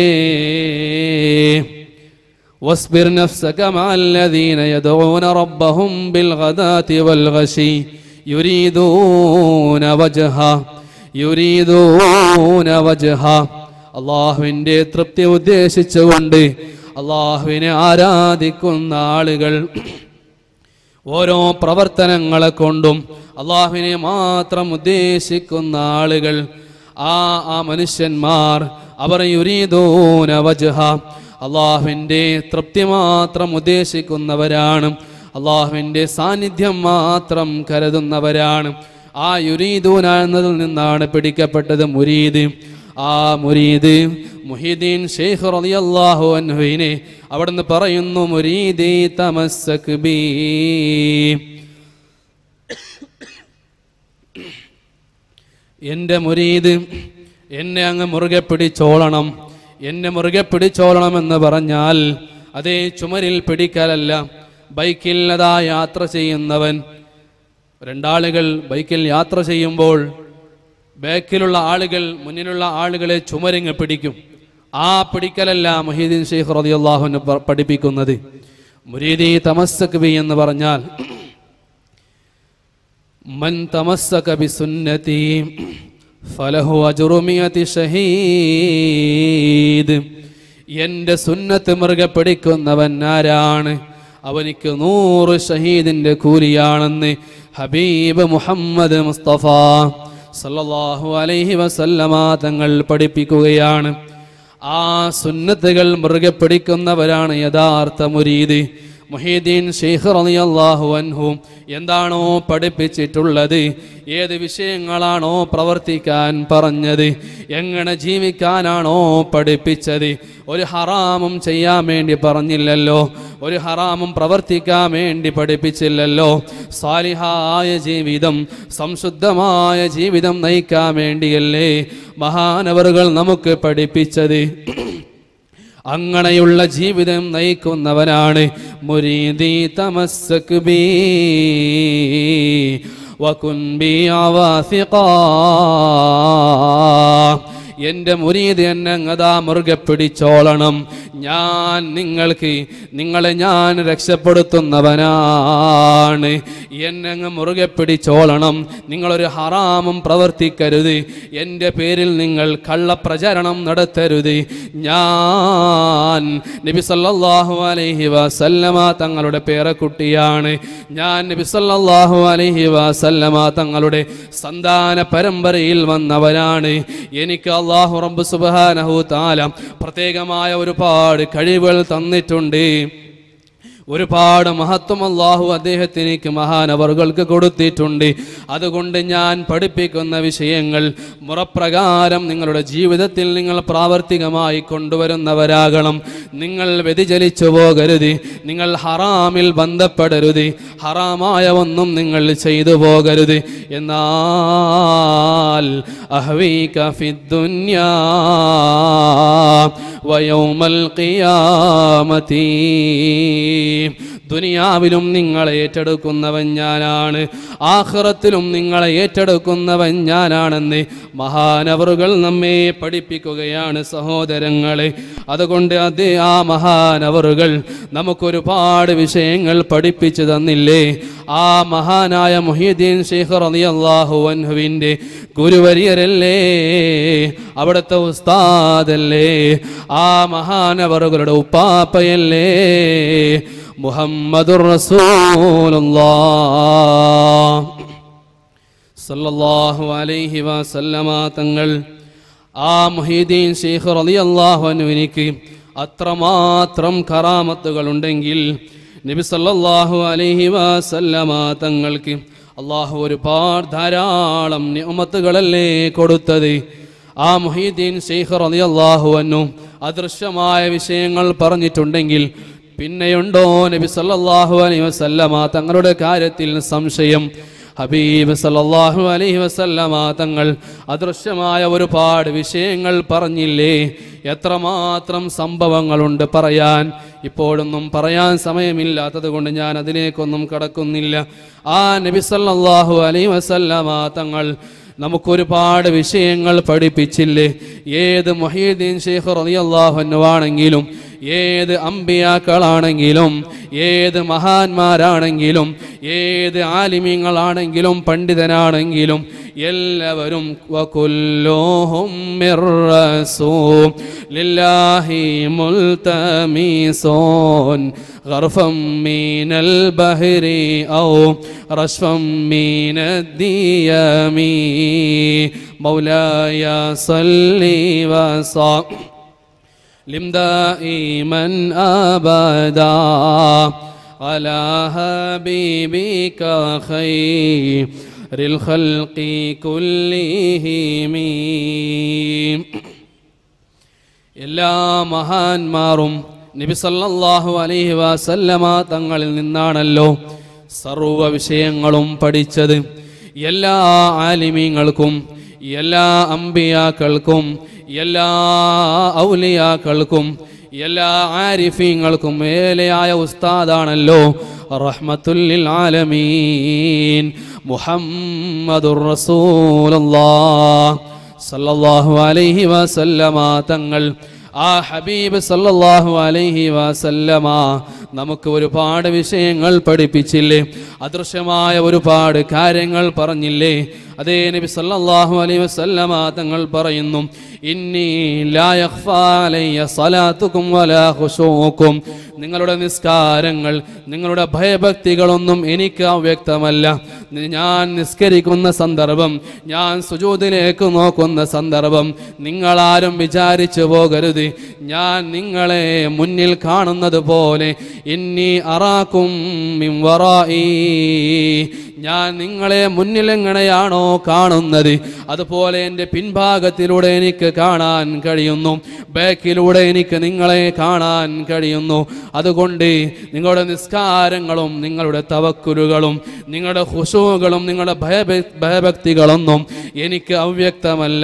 واصبر نفسك مع الذين يدعون ربهم بالغداة والغشي يريدون وجهه يريدون وجهه അള്ളാഹുവിൻ്റെ തൃപ്തി ഉദ്ദേശിച്ചുകൊണ്ട് അള്ളാഹുവിനെ ആരാധിക്കുന്ന ആളുകൾ ഓരോ പ്രവർത്തനങ്ങളെ കൊണ്ടും അള്ളാഹുവിനെ മാത്രം ഉദ്ദേശിക്കുന്ന ആളുകൾ ആ ആ മനുഷ്യന്മാർ അവർ യുരീദൂന വജ്ഹ അള്ളാഹുവിൻ്റെ തൃപ്തി മാത്രം ഉദ്ദേശിക്കുന്നവരാണ് അള്ളാഹുവിൻ്റെ സാന്നിധ്യം മാത്രം കരുതുന്നവരാണ് ആ യുരീദൂന എന്നതിൽ നിന്നാണ് പിടിക്കപ്പെട്ടത് മുരീദ് ആ മുരീദ് മുഹിദ്ദീൻ ഷെയ്ഖ് റളിയല്ലാഹു അൻഹുവിനെ അവിടുന്ന് പറയുന്നു മുരീദി തമസ്സക് ബീ എൻ്റെ മുരീദ് എന്നെ അങ്ങ് മുറുകെ പിടിച്ചോളണം എന്നെ മുറുകെ പിടിച്ചോളണം എന്ന് പറഞ്ഞാൽ അതേ ചുമരിൽ പിടിക്കലല്ല ബൈക്കിൽ അതാ യാത്ര ചെയ്യുന്നവൻ രണ്ടാളുകൾ ബൈക്കിൽ യാത്ര ചെയ്യുമ്പോൾ ബാക്കിലുള്ള ആളുകൾ മുന്നിലുള്ള ആളുകളെ ചുമരിങ്ങ് പിടിക്കും ആ പിടിക്കലല്ല മൊഹീദ്ദീൻ ഷെയ്ഖ് റളിയല്ലാഹുവിനെ പ- പഠിപ്പിക്കുന്നത് മുരീദി തമസ്സക് ബി എന്ന് പറഞ്ഞാൽ മൻ തമസ്സക ബിസുന്നതി ഫലഹു അജ്റു മിയതി ഷഹീദ് എൻ്റെ സുന്നത്ത് മുറുകെ പിടിക്കുന്നവൻ ആരാണ് അവനിക്ക് നൂറ് ഷഹീദിൻ്റെ കൂലിയാണെന്ന് ഹബീബ് മുഹമ്മദ് മുസ്തഫ സല്ലല്ലാഹു അലൈഹി വസല്ലമ തങ്ങൾ പഠിപ്പിക്കുകയാണ് ആ സുന്നത്തുകൾ മുറുകെ പിടിക്കുന്നവരാണ് യഥാർത്ഥ മുരീദ് മുഹീദ്ദീൻ ഷെയ്ഖ് റളിയല്ലാഹു അൻഹു എന്താണോ പഠിപ്പിച്ചിട്ടുള്ളത് ഏത് വിഷയങ്ങളാണോ പ്രവർത്തിക്കാൻ പറഞ്ഞത് എങ്ങനെ ജീവിക്കാനാണോ പഠിപ്പിച്ചത് ഒരു ഹറാമും ചെയ്യാൻ വേണ്ടി പറഞ്ഞില്ലല്ലോ ഒരു ഹറാമും പ്രവർത്തിക്കാൻ വേണ്ടി പഠിപ്പിച്ചില്ലല്ലോ സാലിഹായ ജീവിതം സംശുദ്ധമായ ജീവിതം നയിക്കാൻ വേണ്ടിയല്ലേ മഹാനവറുകൾ നമുക്ക് പഠിപ്പിച്ചത് അങ്ങനെയുള്ള ജീവിതം നയിക്കുന്നവനാണ് മുരീദി തമസ്സക് ബി വകുൻ ബി അവാസിഖാ എൻ്റെ മുരീത് എന്നെ അങ്ങതാ മുറുകെ പിടിച്ചോളണം ഞാൻ നിങ്ങൾക്ക് നിങ്ങളെ ഞാൻ രക്ഷപ്പെടുത്തുന്നവനാണ് എന്നെ അങ്ങ് മുറുകെ പിടിച്ചോളണം നിങ്ങളൊരു ഹറാമും പ്രവർത്തിക്കരുത് എൻ്റെ പേരിൽ നിങ്ങൾ കള്ളപ്രചരണം നടത്തരുത് ഞാൻ നബി സല്ലല്ലാഹു അലൈഹി വസല്ലമ തങ്ങളുടെ പേരക്കുട്ടിയാണ് ഞാൻ നബി സല്ലല്ലാഹു അലൈഹി വസല്ലമ തങ്ങളുടെ സന്താന പരമ്പരയിൽ വന്നവരാണ് എനിക്ക് അള്ളാഹു റബ്ബ് സുബ്ഹാനഹു തആല പ്രത്യേകമായ ഒരുപാട് കഴിവുകൾ തന്നിട്ടുണ്ട് ഒരുപാട് മഹത്വം അള്ളാഹു അദ്ദേഹത്തിനേക്ക് മഹാനവറുകൾക്ക് കൊടുത്തിട്ടുണ്ട് അതുകൊണ്ട് ഞാൻ പഠിപ്പിക്കുന്ന വിഷയങ്ങൾ മുറപ്രകാരം നിങ്ങളുടെ ജീവിതത്തിൽ നിങ്ങൾ പ്രാവർത്തികമായി കൊണ്ടുവരുന്നവരാകണം നിങ്ങൾ വ്യതിചലിച്ചു പോകരുത് നിങ്ങൾ ഹറാമിൽ ബന്ധപ്പെടരുത് ഹറാമായ ഒന്നും നിങ്ങൾ ചെയ്തു പോകരുത് എന്നാൽ അഹ്വീക ഫിദ്ദുന്യാ വയൗമൽ ഖിയാമത്തി ദുനിയാവിലും നിങ്ങളെ ഏറ്റെടുക്കുന്നവൻ ഞാനാണ് ആഖിറത്തിലും നിങ്ങളെ ഏറ്റെടുക്കുന്നവൻ ഞാനാണെന്ന് മഹാനവറുകൾ നമ്മെ പഠിപ്പിക്കുകയാണ് സഹോദരങ്ങളെ അതുകൊണ്ട് അതേ ആ മഹാനവറുകൾ നമുക്കൊരുപാട് വിഷയങ്ങൾ പഠിപ്പിച്ചു തന്നില്ലേ ആ മഹാനായ മുഹീദ്ദീൻ ഷെയ്ഖ് റളിയല്ലാഹു അൻഹുവിൻ്റെ ഗുരുവര്യരല്ലേ അവിടുത്തെ ഉസ്താദല്ലേ ആ മഹാനവറുകളുടെ ഉപ്പാപ്പയല്ലേ മുഹമ്മദുർ റസൂലുള്ളാഹ് സല്ലല്ലാഹു അലൈഹി വസല്ലമ തങ്ങൾ ആ മുഹീദ്ദീൻ ഷെയ്ഖ് റളിയല്ലാഹു അൻഹുവിനിക്ക് അത്രമാത്രം കറാമത്തുകൾ ഉണ്ടെങ്കിൽ നബി സല്ലല്ലാഹു അലൈഹി വസല്ലമ തങ്ങൾക്ക് അള്ളാഹു ഒരുപാട് ധാരാളം നിഅമത്തുകളല്ലേ കൊടുത്തത് ആ മുഹീദ്ദീൻ ഷെയ്ഖ് റളിയല്ലാഹു അൻഹു അദൃശ്യമായ വിഷയങ്ങൾ പറഞ്ഞിട്ടുണ്ടെങ്കിൽ പിന്നെയുണ്ടോ നബി സല്ലല്ലാഹു അലൈഹി വസല്ലമ തങ്ങളുടെ കാര്യത്തിൽ സംശയം ഹബീബ് സല്ലല്ലാഹു അലൈഹി വസല്ലമ തങ്ങൾ അദൃശ്യമായ ഒരുപാട് വിഷയങ്ങൾ പറഞ്ഞില്ലേ എത്രമാത്രം സംഭവങ്ങളുണ്ട് പറയാൻ ഇപ്പോഴൊന്നും പറയാൻ സമയമില്ലാത്തത് കൊണ്ട് ഞാൻ അതിലേക്കൊന്നും കടക്കുന്നില്ല ആ നബി സല്ലല്ലാഹു അലൈഹി വസല്ലമ തങ്ങൾ നമുക്കൊരുപാട് വിഷയങ്ങൾ പഠിപ്പിച്ചില്ലേ ഏത് മൊഹീദ്ദീൻ ഷെയ്ഖ് റളിയല്ലാഹു അൻഹു ആണെങ്കിലും ഏത് അമ്പിയാക്കളാണെങ്കിലും ഏത് മഹാന്മാരാണെങ്കിലും ഏത് ആലിമ്യങ്ങളാണെങ്കിലും പണ്ഡിതനാണെങ്കിലും എല്ലാവരും വകുല്ലുഹും മിർ റസൂലില്ലാഹി മുൽതമീസൂൻ غرفا من البحر أو رشفا من الديام مولاي صل وسلم لم دائما أبدا على حبيبك خير الخلق كلهم എല്ലാ മഹാന്മാരും നബി സല്ലല്ലാഹു അലൈഹി വസല്ലമ തങ്ങളിൽ നിന്നാണല്ലോ സർവ വിഷയങ്ങളും പഠിച്ചത് എല്ലാ ആലിമീങ്ങൾക്കും എല്ലാ അമ്പിയാക്കൾക്കും എല്ലാ ഔലിയാക്കൾക്കും എല്ലാ ആരിഫീങ്ങൾക്കും മേലെയായ ഉസ്താദാണല്ലോ റഹ്മത്തുല്ലിൽ ആലമീൻ മുഹമ്മദുർ റസൂലുള്ളാഹ് സല്ലല്ലാഹു അലൈഹി വസല്ലമ തങ്ങൾ ആ ഹബീബ് സല്ലല്ലാഹു അലൈഹി വസല്ലമ നമുക്ക് ഒരുപാട് വിഷയങ്ങൾ പഠിപ്പിച്ചില്ലേ അദൃശ്യമായ ഒരുപാട് കാര്യങ്ങൾ പറഞ്ഞില്ലേ അതേ നബി സല്ലല്ലാഹു അലൈഹി വസല്ലമ തങ്ങൾ പറയുന്നു ഇന്നി ലാ യഖ്ഫാ അലയ്യ സലാത്തുക്കും വലാ ഖുശൂക്കും നിങ്ങളുടെ നിസ്കാരങ്ങൾ നിങ്ങളുടെ ഭയഭക്തികളൊന്നും എനിക്ക് അവ്യക്തമല്ല ഞാൻ നിസ്കരിക്കുന്ന സന്ദർഭം ഞാൻ സുജൂദിലേക്ക് നോക്കുന്ന സന്ദർഭം നിങ്ങളാരും വിചാരിച്ചു പോകരുത് ഞാൻ നിങ്ങളെ മുന്നിൽ കാണുന്നത് പോലെ ഇന്നി അറാക്കും മിൻ വറായി ഞാൻ നിങ്ങളെ മുന്നിൽ എങ്ങനെയാണോ കാണുന്നത് അതുപോലെ എൻ്റെ പിൻഭാഗത്തിലൂടെ എനിക്ക് കാണാൻ കഴിയുന്നു ബാക്കിലൂടെ എനിക്ക് നിങ്ങളെ കാണാൻ കഴിയുന്നു അതുകൊണ്ട് നിങ്ങളുടെ നിസ്കാരങ്ങളും നിങ്ങളുടെ തവക്കുലുകളും നിങ്ങളുടെ ഹുഷുകളും നിങ്ങളുടെ ഭയഭ ഭയഭക്തികളൊന്നും എനിക്ക് അവ്യക്തമല്ല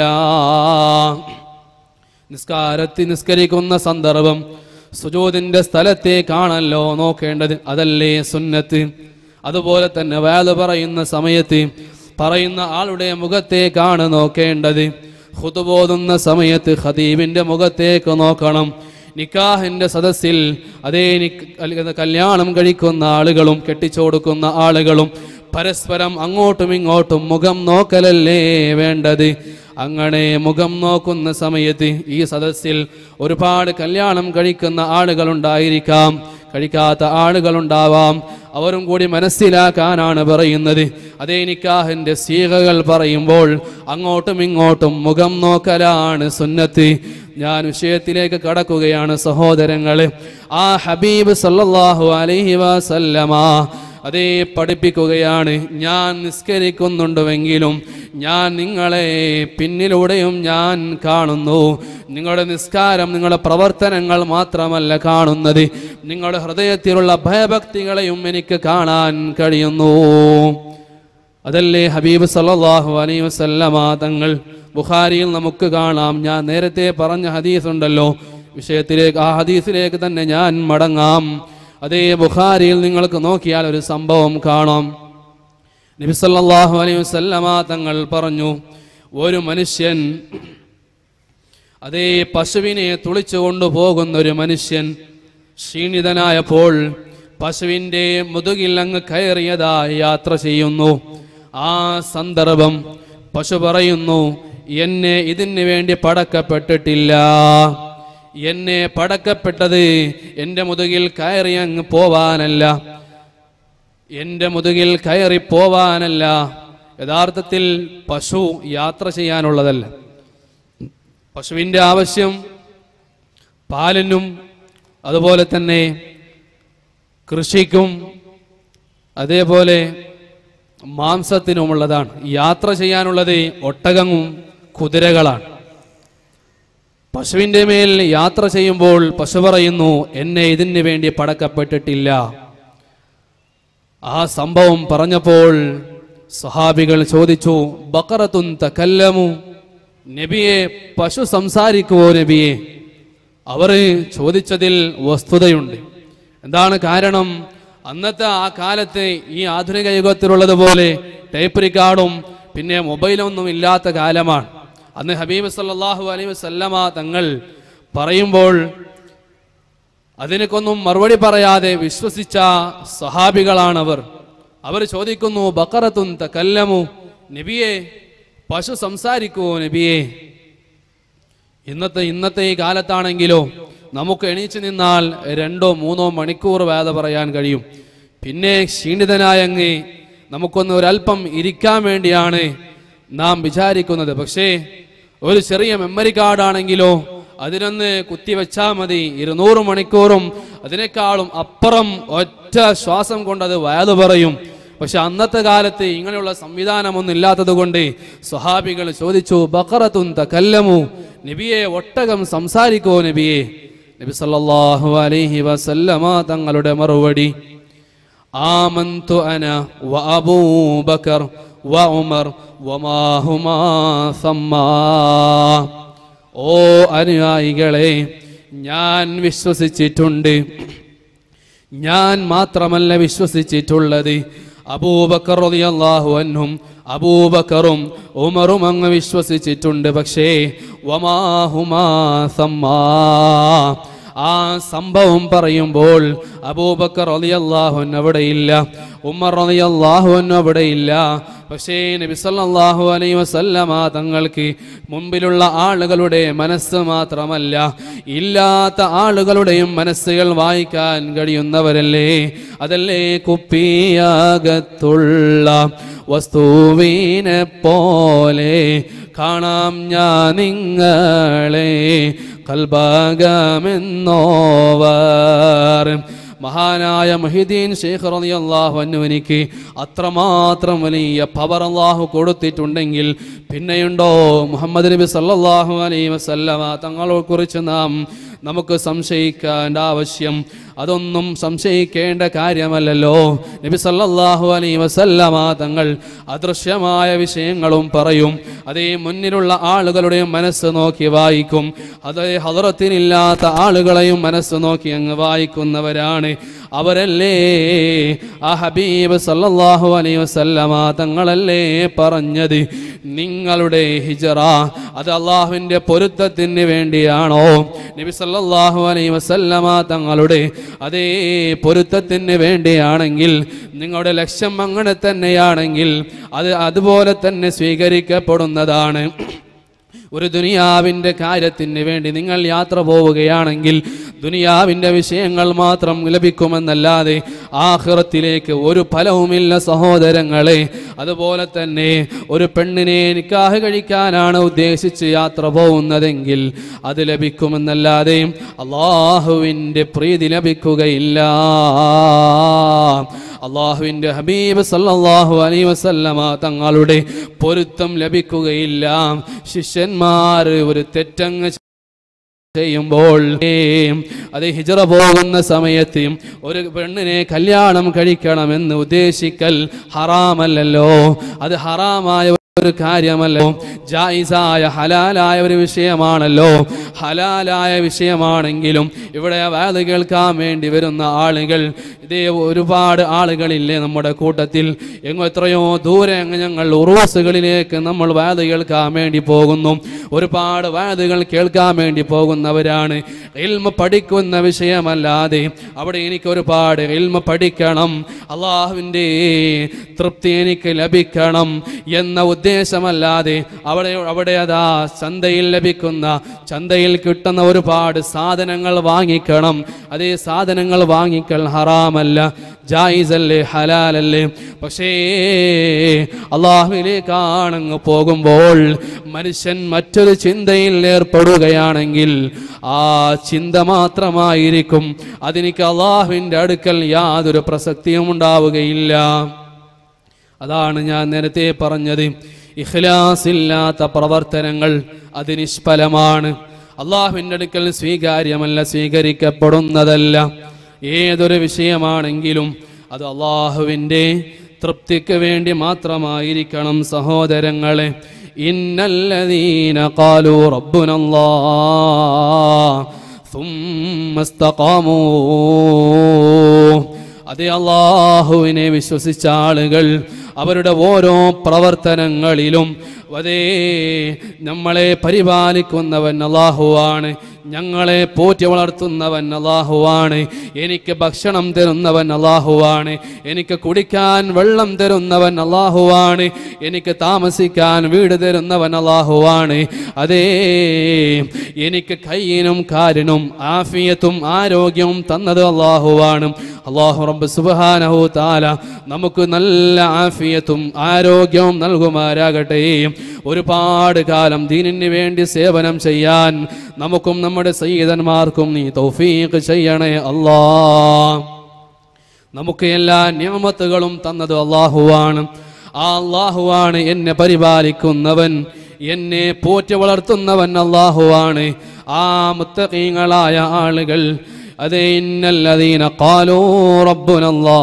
നിസ്കാരത്തിൽ നിസ്കരിക്കുന്ന സന്ദർഭം സുജൂദിന്റെ സ്ഥലത്തേക്കാണല്ലോ നോക്കേണ്ടത് അതല്ലേ സുന്നത്ത് അതുപോലെ തന്നെ വേല പറയുന്ന സമയത്ത് പറയുന്ന ആളുടെ മുഖത്തേക്കാണ് നോക്കേണ്ടത് ഹുതുബോതുന്ന സമയത്ത് ഖദീബിന്റെ മുഖത്തേക്ക് നോക്കണം നിക്കാഹിന്റെ സദസ്സിൽ അതേ നിക്ക് അല്ലെങ്കിൽ കല്യാണം കഴിക്കുന്ന ആളുകളും കെട്ടിച്ചു കൊടുക്കുന്ന ആളുകളും പരസ്പരം അങ്ങോട്ടും ഇങ്ങോട്ടും മുഖം നോക്കലല്ലേ വേണ്ടത് അങ്ങനെ മുഖം നോക്കുന്ന സമയത്ത് ഈ സദസ്സിൽ ഒരുപാട് കല്യാണം കഴിക്കുന്ന ആളുകളുണ്ടായിരിക്കാം കഴിക്കാത്ത ആളുകളുണ്ടാവാം അവരും കൂടി മനസ്സിലാക്കാനാണ് പറയുന്നത് അതേ നിക്കാഹിന്റെ സീകകൾ പറയുമ്പോൾ അങ്ങോട്ടും ഇങ്ങോട്ടും മുഖം നോക്കലാണ് സുന്നത്ത് ഞാൻ വിഷയത്തിലേക്ക് കടക്കുകയാണ് സഹോദരങ്ങളെ ആ ഹബീബ് സല്ലല്ലാഹു അലൈഹി വസല്ലമ അതേ പഠിപ്പിക്കുകയാണ് ഞാൻ നിസ്കരിക്കുന്നുണ്ടുവെങ്കിലും ഞാൻ നിങ്ങളെ പിന്നിലൂടെയും ഞാൻ കാണുന്നു നിങ്ങളുടെ നിസ്കാരം നിങ്ങളുടെ പ്രവർത്തനങ്ങൾ മാത്രമല്ല കാണുന്നത് നിങ്ങളുടെ ഹൃദയത്തിലുള്ള ഭയഭക്തികളെയും എനിക്ക് കാണാൻ കഴിയുന്നു അതല്ലേ ഹബീബ് സല്ലല്ലാഹു അലൈഹി വസല്ലമ തങ്ങൾ ബുഖാരിയിൽ നമുക്ക് കാണാം ഞാൻ നേരത്തെ പറഞ്ഞ ഹദീസ് ഉണ്ടല്ലോ വിഷയത്തിലേക്ക് ആ ഹദീസിലേക്ക് തന്നെ ഞാൻ മടങ്ങാം അതേ ബുഖാരിയിൽ നിങ്ങൾക്ക് നോക്കിയാൽ ഒരു സംഭവം കാണാം നബി സല്ലല്ലാഹു അലൈഹി വസല്ലമ തങ്ങൾ പറഞ്ഞു ഒരു മനുഷ്യൻ അതേ പശുവിനെ തുളിച്ചു കൊണ്ടുപോകുന്ന ഒരു മനുഷ്യൻ ക്ഷീണിതനായപ്പോൾ പശുവിൻ്റെ മുതുകിൽ അങ്ങ് കയറിയതായി യാത്ര ചെയ്യുന്നു ആ സന്ദർഭം പശു പറയുന്നു എന്നെ ഇതിന് വേണ്ടി പടക്കപ്പെട്ടിട്ടില്ല എന്നെ പടക്കപ്പെട്ടത് എൻ്റെ മുതുകിൽ കയറി അങ്ങ് പോവാനല്ല എൻ്റെ മുതുകിൽ കയറി പോവാനല്ല യഥാർത്ഥത്തിൽ പശു യാത്ര ചെയ്യാനുള്ളതല്ല പശുവിൻ്റെ ആവശ്യം പാലിനും അതുപോലെ തന്നെ കൃഷിക്കും അതേപോലെ മാംസത്തിനുമുള്ളതാണ് യാത്ര ചെയ്യാനുള്ളത് ഒട്ടകവും കുതിരകളാണ് പശുവിൻ്റെ മേൽ യാത്ര ചെയ്യുമ്പോൾ പശു പറയുന്നു എന്നെ ഇതിന് വേണ്ടി പടക്കപ്പെട്ടിട്ടില്ല ആ സംഭവം പറഞ്ഞപ്പോൾ സഹാബികൾ ചോദിച്ചു ബക്കറത്തുൻ തക്കല്ലമു നബിയെ പശു സംസാരിക്കുവോ നബിയെ അവർ ചോദിച്ചതിൽ വസ്തുതയുണ്ട് എന്താണ് കാരണം അന്നത്തെ ആ കാലത്ത് ഈ ആധുനിക യുഗത്തിലുള്ളതുപോലെ ടൈപ്പ് റിക്കാർഡും പിന്നെ മൊബൈലൊന്നും ഇല്ലാത്ത കാലമാണ് അന്ന് ഹബീബ് സല്ലല്ലാഹു അലൈഹി വസല്ലമ തങ്ങൾ പറയുമ്പോൾ അതിനൊക്കൊന്നും മറുപടി പറയാതെ വിശ്വസിച്ച സഹാബികളാണവർ അവർ ചോദിക്കുന്നു ബക്കറത്തുൻ തക്കല്ലമു നബിയെ പശു സംസാരിക്കുവോ നബിയെ ഇന്നത്തെ ഇന്നത്തെ ഈ കാലത്താണെങ്കിലോ നമുക്ക് എണീച്ചു നിന്നാൽ രണ്ടോ മൂന്നോ മണിക്കൂർ വേദ പറയാൻ കഴിയും പിന്നെ ക്ഷീണിതനായ അങ്ങ് നമുക്കൊന്ന് ഒരല്പം ഇരിക്കാൻ വേണ്ടിയാണ് നാം വിചാരിക്കുന്നത് പക്ഷേ ഒരു ചെറിയ മെമ്മറി കാർഡാണെങ്കിലോ അതിനൊന്ന് കുത്തിവെച്ചാൽ മതി ഇരുന്നൂറ് മണിക്കൂറും അതിനേക്കാളും അപ്പുറം ഒറ്റ ശ്വാസം കൊണ്ട് അത് വയത് പറയും പക്ഷെ അന്നത്തെ കാലത്ത് ഇങ്ങനെയുള്ള സംവിധാനമൊന്നും ഇല്ലാത്തത് കൊണ്ട് സ്വഹാബികൾ ചോദിച്ചു ബക്കറത്തുൻ തകല്ലമു നബിയെ ഒട്ടകം സംസാരിക്കോ നബിയെ നബി സല്ലല്ലാഹു അലൈഹി വസല്ലമ തങ്ങളുടെ മറുപടി ആമന്തു അന വ അബൂബക്കർ വ ഉമർ വമാ ഹുമാ സമ്മാ ഓ അനുയായികളെ ഞാൻ വിശ്വസിച്ചിട്ടുണ്ട് ഞാൻ മാത്രമല്ല വിശ്വസിച്ചിട്ടുള്ളത് അബൂബക്കർ റളിയല്ലാഹു അൻഹും അബൂബക്കറും ഉമറും അങ്ങ് വിശ്വസിച്ചിട്ടുണ്ട് പക്ഷേ വമാഹുമാ സമ്മാ ആ സംഭവം പറയുമ്പോൾ അബൂബക്കർ റളിയല്ലാഹുൻ അവിടെയില്ല ഉമർ റളിയല്ലാഹുൻ അവിടെയില്ല പക്ഷേ നബി സല്ലല്ലാഹു അലൈഹി വസല്ലമ തങ്ങൾക്ക് മുമ്പിലുള്ള ആളുകളുടെ മനസ്സ് മാത്രമല്ല ഇല്ലാത്ത ആളുകളുടെയും മനസ്സുകൾ വായിക്കാൻ കഴിയുന്നവരല്ലേ അതല്ലേ കുപ്പിയാകത്തുള്ള വസ്തുവിനെ പോലെ കാണാം ഞാൻ നിങ്ങളെ കൽഭാഗമെന്നോവർ മഹാനായ മഹിദീൻ ഷെയ്ഖ് റളിയല്ലാഹു അൻഹുവിനിക്ക് അത്രമാത്രം വലിയ പവർ അള്ളാഹു കൊടുത്തിട്ടുണ്ടെങ്കിൽ പിന്നെയുണ്ടോ മുഹമ്മദ് നബി സല്ലല്ലാഹു അലൈഹി വസല്ലമ തങ്ങളെ കുറിച്ച് നാം നമുക്ക് സംശയിക്കേണ്ട ആവശ്യം അതൊന്നും സംശയിക്കേണ്ട കാര്യമല്ലല്ലോ നബി സല്ലല്ലാഹു അലൈഹി വസല്ലമ തങ്ങൾ അദൃശ്യമായ വിഷയങ്ങളും പറയും അതേ മുന്നിലുള്ള ആളുകളുടെയും മനസ്സ് നോക്കി വായിക്കും അതേ ഹദറത്തിനില്ലാത്ത ആളുകളെയും മനസ്സ് നോക്കി അങ്ങ് വായിക്കുന്നവരാണ് അവരല്ലേ ആ ഹബീബ് സല്ലല്ലാഹു അലൈഹി വസല്ലമ തങ്ങളല്ലേ പറഞ്ഞത് നിങ്ങളുടെ ഹിജറ അത് അള്ളാഹുവിൻ്റെ പൊരുത്തത്തിന് വേണ്ടിയാണോ നബി സല്ലല്ലാഹു അലൈഹി വസല്ലമ തങ്ങളുടെ അതേ പൊരുത്തത്തിന് വേണ്ടിയാണെങ്കിൽ നിങ്ങളുടെ ലക്ഷ്യം അങ്ങനെ തന്നെയാണെങ്കിൽ അത് അതുപോലെ തന്നെ സ്വീകരിക്കപ്പെടുന്നതാണ് ഒരു ദുനിയാവിൻ്റെ കാര്യത്തിന് വേണ്ടി നിങ്ങൾ യാത്ര പോവുകയാണെങ്കിൽ ദുനിയാവിൻ്റെ വിഷയങ്ങൾ മാത്രം ലഭിക്കുമെന്നല്ലാതെ ആഹ്റത്തിലേക്ക് ഒരു ഫലവുമില്ല സഹോദരങ്ങളെ അതുപോലെ തന്നെ ഒരു പെണ്ണിനെ നിക്കാഹ് കഴിക്കാനാണ് ഉദ്ദേശിച്ച് യാത്ര പോകുന്നതെങ്കിൽ അത് ലഭിക്കുമെന്നല്ലാതെ അള്ളാഹുവിൻ്റെ പ്രീതി ലഭിക്കുകയില്ല അള്ളാഹുവിൻ്റെ ഹബീബ് സല്ലല്ലാഹു അലൈഹി വസല്ലമ തങ്ങളുടെ പൊരുത്തം ലഭിക്കുകയില്ല ശിഷ്യന്മാർ ഒരു തെറ്റങ്ങ് ചെയ്യുമ്പോൾ അത് ഹിജറ പോകുന്ന സമയത്ത് ഒരു പെണ്ണിനെ കല്യാണം കഴിക്കണമെന്ന് ഉദ്ദേശിക്കൽ ഹറാമല്ലല്ലോ അത് ഹറാമായ ഒരു കാര്യമല്ലോ ജായിസായ ഹലാലായ ഒരു വിഷയമാണല്ലോ ഹലാലായ വിഷയമാണെങ്കിലും ഇവിടെ വാത് കേൾക്കാൻ വേണ്ടി വരുന്ന ആളുകൾ ഇതേ ഒരുപാട് ആളുകളില്ലേ നമ്മുടെ കൂട്ടത്തിൽ എങ്ങോ എത്രയോ ദൂരെ അങ്ങ് ഞങ്ങൾ ഉറവസുകളിലേക്ക് നമ്മൾ വാത് കേൾക്കാൻ വേണ്ടി പോകുന്നു ഒരുപാട് വാതുകൾ കേൾക്കാൻ വേണ്ടി പോകുന്നവരാണ് ഇൽമ പഠിക്കുന്ന വിഷയമല്ലാതെ അവിടെ എനിക്ക് ഒരുപാട് ഇൽമ പഠിക്കണം അള്ളാഹുവിൻ്റെ തൃപ്തി എനിക്ക് ലഭിക്കണം എന്ന ഉദ്ദേശമല്ലാതെ അവിടെ അവിടെ അതാ ചന്തയിൽ ലഭിക്കുന്ന ചന്തയിൽ കിട്ടുന്ന ഒരുപാട് സാധനങ്ങൾ വാങ്ങിക്കണം അതേ സാധനങ്ങൾ വാങ്ങിക്കൽ ഹറാമല്ല ജായിസല്ലേ ഹലാലല്ലേ പക്ഷേ അള്ളാഹുവിലേക്കാണങ്ങ് പോകുമ്പോൾ മനുഷ്യൻ മറ്റൊരു ചിന്തയിൽ ഏർപ്പെടുകയാണെങ്കിൽ ആ ചിന്ത മാത്രമായിരിക്കും അതെനിക്ക് അള്ളാഹുവിൻ്റെ അടുക്കൽ യാതൊരു പ്രസക്തിയും ഉണ്ടാവുകയില്ല അതാണ് ഞാൻ നേരത്തെ പറഞ്ഞത് ഇഖ്ലാസില്ലാത്ത പ്രവർത്തനങ്ങൾ അത് നിഷ്ഫലമാണ് അള്ളാഹുവിൻ്റെ അടുക്കൽ സ്വീകാര്യമല്ല സ്വീകരിക്കപ്പെടുന്നതല്ല ഏതൊരു വിഷയമാണെങ്കിലും അത് അള്ളാഹുവിൻ്റെ തൃപ്തിക്ക് വേണ്ടി മാത്രമായിരിക്കണം സഹോദരങ്ങളെ ഇന്നല്ലദീന ഖാലു റബ്ബുനല്ലാ ثم استقاموا അതേ അള്ളാഹുവിനെ വിശ്വസിച്ച ആളുകൾ അവരുടെ ഓരോ പ്രവർത്തനങ്ങളിലും അതേ നമ്മളെ പരിപാലിക്കുന്നവൻ അള്ളാഹുവാണ് ഞങ്ങളെ പോറ്റി വളർത്തുന്നവൻ അള്ളാഹുവാണ് എനിക്ക് ഭക്ഷണം തരുന്നവൻ അള്ളാഹുവാണ് എനിക്ക് കുടിക്കാൻ വെള്ളം തരുന്നവൻ അള്ളാഹുവാണ് എനിക്ക് താമസിക്കാൻ വീട് തരുന്നവൻ അള്ളാഹുവാണ് അതേ എനിക്ക് കയ്യിനും കാലിനും ആഫിയത്തും ആരോഗ്യവും തന്നത് അള്ളാഹുവാണ് അള്ളാഹു റബ്ബ് സുബ്ഹാനഹു താല നമുക്ക് നല്ല ആഫിയത്തും ആരോഗ്യവും നൽകുമാരാകട്ടെ ഒരുപാട് കാലം ദീനിന് വേണ്ടി സേവനം ചെയ്യാൻ നമുക്കും നമ്മുടെ സയ്യിദന്മാർക്കും നീ തൗഫീഖ് ചെയ്യണേ അല്ലാ നമുക്ക് എല്ലാ നിയമത്തുകളും തന്നത് അള്ളാഹുവാണ് ആ അള്ളാഹുവാണ് എന്നെ പരിപാലിക്കുന്നവൻ എന്നെ പോറ്റി വളർത്തുന്നവൻ അള്ളാഹുവാണ് ആ മുത്തകീങ്ങളായ ആളുകൾ അതേ ഇന്നല്ലതീന കാലോ റബ്ബുനല്ലാ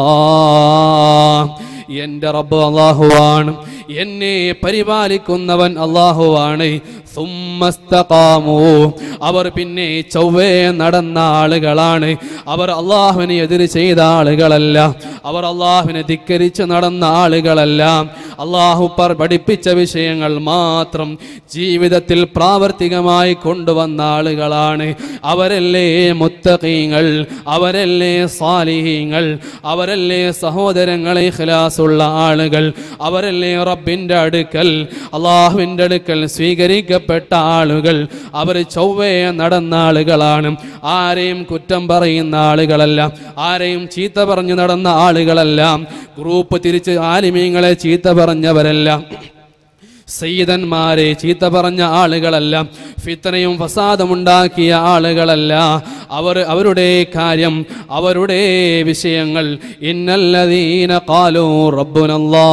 എൻ്റെ റബ്ബ് അള്ളാഹുവാണ് എന്നെ പരിപാലിക്കുന്നവൻ അള്ളാഹുവാണ് സുമ്മസ്തകാമോ അവർ പിന്നെ ചൊവ്വേ നടന്ന ആളുകളാണ് അവർ അള്ളാഹുവിനെ എതിര് ചെയ്ത ആളുകളല്ല അവർ അള്ളാഹുവിനെ ധിക്കരിച്ച് നടന്ന ആളുകളല്ല അള്ളാഹു പർ പഠിപ്പിച്ച വിഷയങ്ങൾ മാത്രം ജീവിതത്തിൽ പ്രാവർത്തികമായി കൊണ്ടുവന്ന ആളുകളാണ് അവരല്ലേ മുത്തഖീങ്ങൾ അവരല്ലേ സാലിഹീങ്ങൾ അവരല്ലേ സഹോദരങ്ങളെ ഖിലാസുള്ള ആളുകൾ അവരല്ലേ റബ്ബിൻ്റെ അടുക്കൽ അള്ളാഹുവിൻ്റെ അടുക്കൽ സ്വീകരിക്കപ്പെട്ട ആളുകൾ അവർ ചൊവ്വേ നടന്ന ആളുകളാണ് ആരെയും കുറ്റം പറയുന്ന ആളുകളല്ല ആരെയും ചീത്ത പറഞ്ഞു നടന്ന ആളുകളല്ല ഗ്രൂപ്പ് തിരിച്ച് ആലിമീങ്ങളെ ചീത്ത പറഞ്ഞവരല്ല സയ്യിദന്മാരെ ചീത്ത പറഞ്ഞ ആളുകളല്ല ഫിത്തനയും ഫസാദും ഉണ്ടാക്കിയ ആളുകളല്ല അവർ അവരുടെ കാര്യം അവരുടെ വിഷയങ്ങൾ ഇന്നല്ലദീന കാലോ റബ്ബുനല്ലാ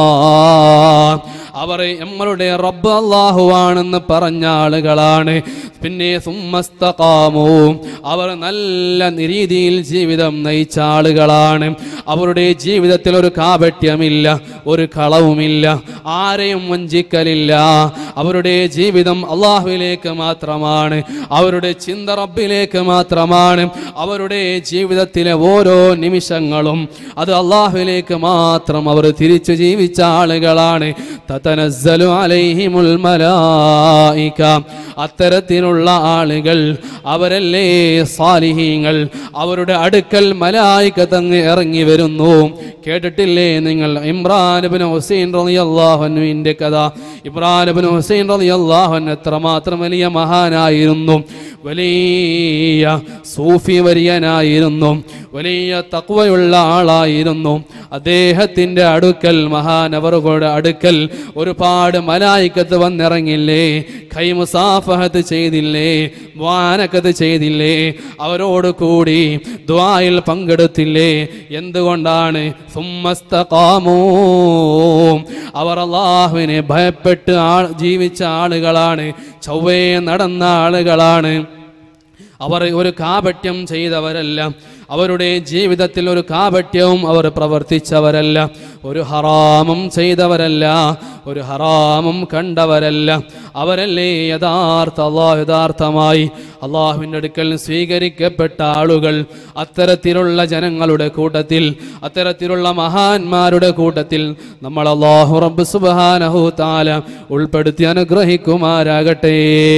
അവർ നമ്മളുടെ റബ്ബ് അള്ളാഹുവാണെന്ന് പറഞ്ഞ ആളുകളാണ് പിന്നെ സുമ്മസ്തകാമോ അവർ നല്ല രീതിയിൽ ജീവിതം നയിച്ച ആളുകളാണ് അവരുടെ ജീവിതത്തിൽ ഒരു കാപട്യമില്ല ഒരു കളവുമില്ല ആരെയും വഞ്ചിക്കലില്ല അവരുടെ ജീവിതം അള്ളാഹുവിലേക്ക് മാത്രമാണ് അവരുടെ ചിന്ത റബ്ബിലേക്ക് മാത്രമാണ് അവരുടെ ജീവിതത്തിലെ ഓരോ നിമിഷങ്ങളും അത് അള്ളാഹുവിലേക്ക് മാത്രം അവർ തിരിച്ചു ജീവിച്ച ആളുകളാണ് തതനസ്സലു അലൈഹിമുൽ മലായിക അത്തരത്തിലുള്ള ആളുകൾ അവരല്ലേ സാലിഹീങ്ങൾ അവരുടെ അടുക്കൽ മലായിക തങ്ങ് ഇറങ്ങി വരുന്നു കേട്ടിട്ടില്ലേ നിങ്ങൾ ഇമ്രാൻബിൻ ഹുസൈൻ റളിയല്ലാഹുവിൻ്റെ കഥ ഇമ്രാൻബിൻ ഹുസൈൻ റളിയല്ലാഹുൻ എത്രമാത്രം വലിയ മഹാനായിരുന്നു വലിയ സൂഫി വര്യനായിരുന്നു വലിയ തക്വയുള്ള ആളായിരുന്നു അദ്ദേഹത്തിൻ്റെ അടുക്കൽ മഹാനവറുകളുടെ അടുക്കൽ ഒരുപാട് മലായിക്കത്ത് വന്നിറങ്ങില്ലേ കൈമുസാഫഹത്ത് ചെയ്തില്ലേ വാനക്കത്ത് ചെയ്തില്ലേ അവരോട് കൂടി ദ്വായിൽ പങ്കെടുത്തില്ലേ എന്തുകൊണ്ടാണ് സുമ്മസ്തകാമോ അവർ അള്ളാഹുവിനെ ഭയപ്പെട്ട് ആ ജീവിച്ച ആളുകളാണ് ചൊവ്വേ നടന്ന ആളുകളാണ് അവർ ഒരു കാപട്യം ചെയ്തവരല്ല അവരുടെ ജീവിതത്തിൽ ഒരു കാപട്യവും അവർ പ്രവർത്തിച്ചവരല്ല ഒരു ഹറാമും ചെയ്തവരല്ല ഒരു ഹറാമും കണ്ടവരല്ല അവരല്ലേ യഥാർത്ഥ അള്ളാഹു യഥാർത്ഥമായി അള്ളാഹുവിൻ്റെ അടുക്കൽ സ്വീകരിക്കപ്പെട്ട ആളുകൾ അത്തരത്തിലുള്ള ജനങ്ങളുടെ കൂട്ടത്തിൽ അത്തരത്തിലുള്ള മഹാന്മാരുടെ കൂട്ടത്തിൽ നമ്മൾ അള്ളാഹു റബ്ബ് സുബാനഹു താല ഉൾപ്പെടുത്തി അനുഗ്രഹിക്കുമാരാകട്ടെ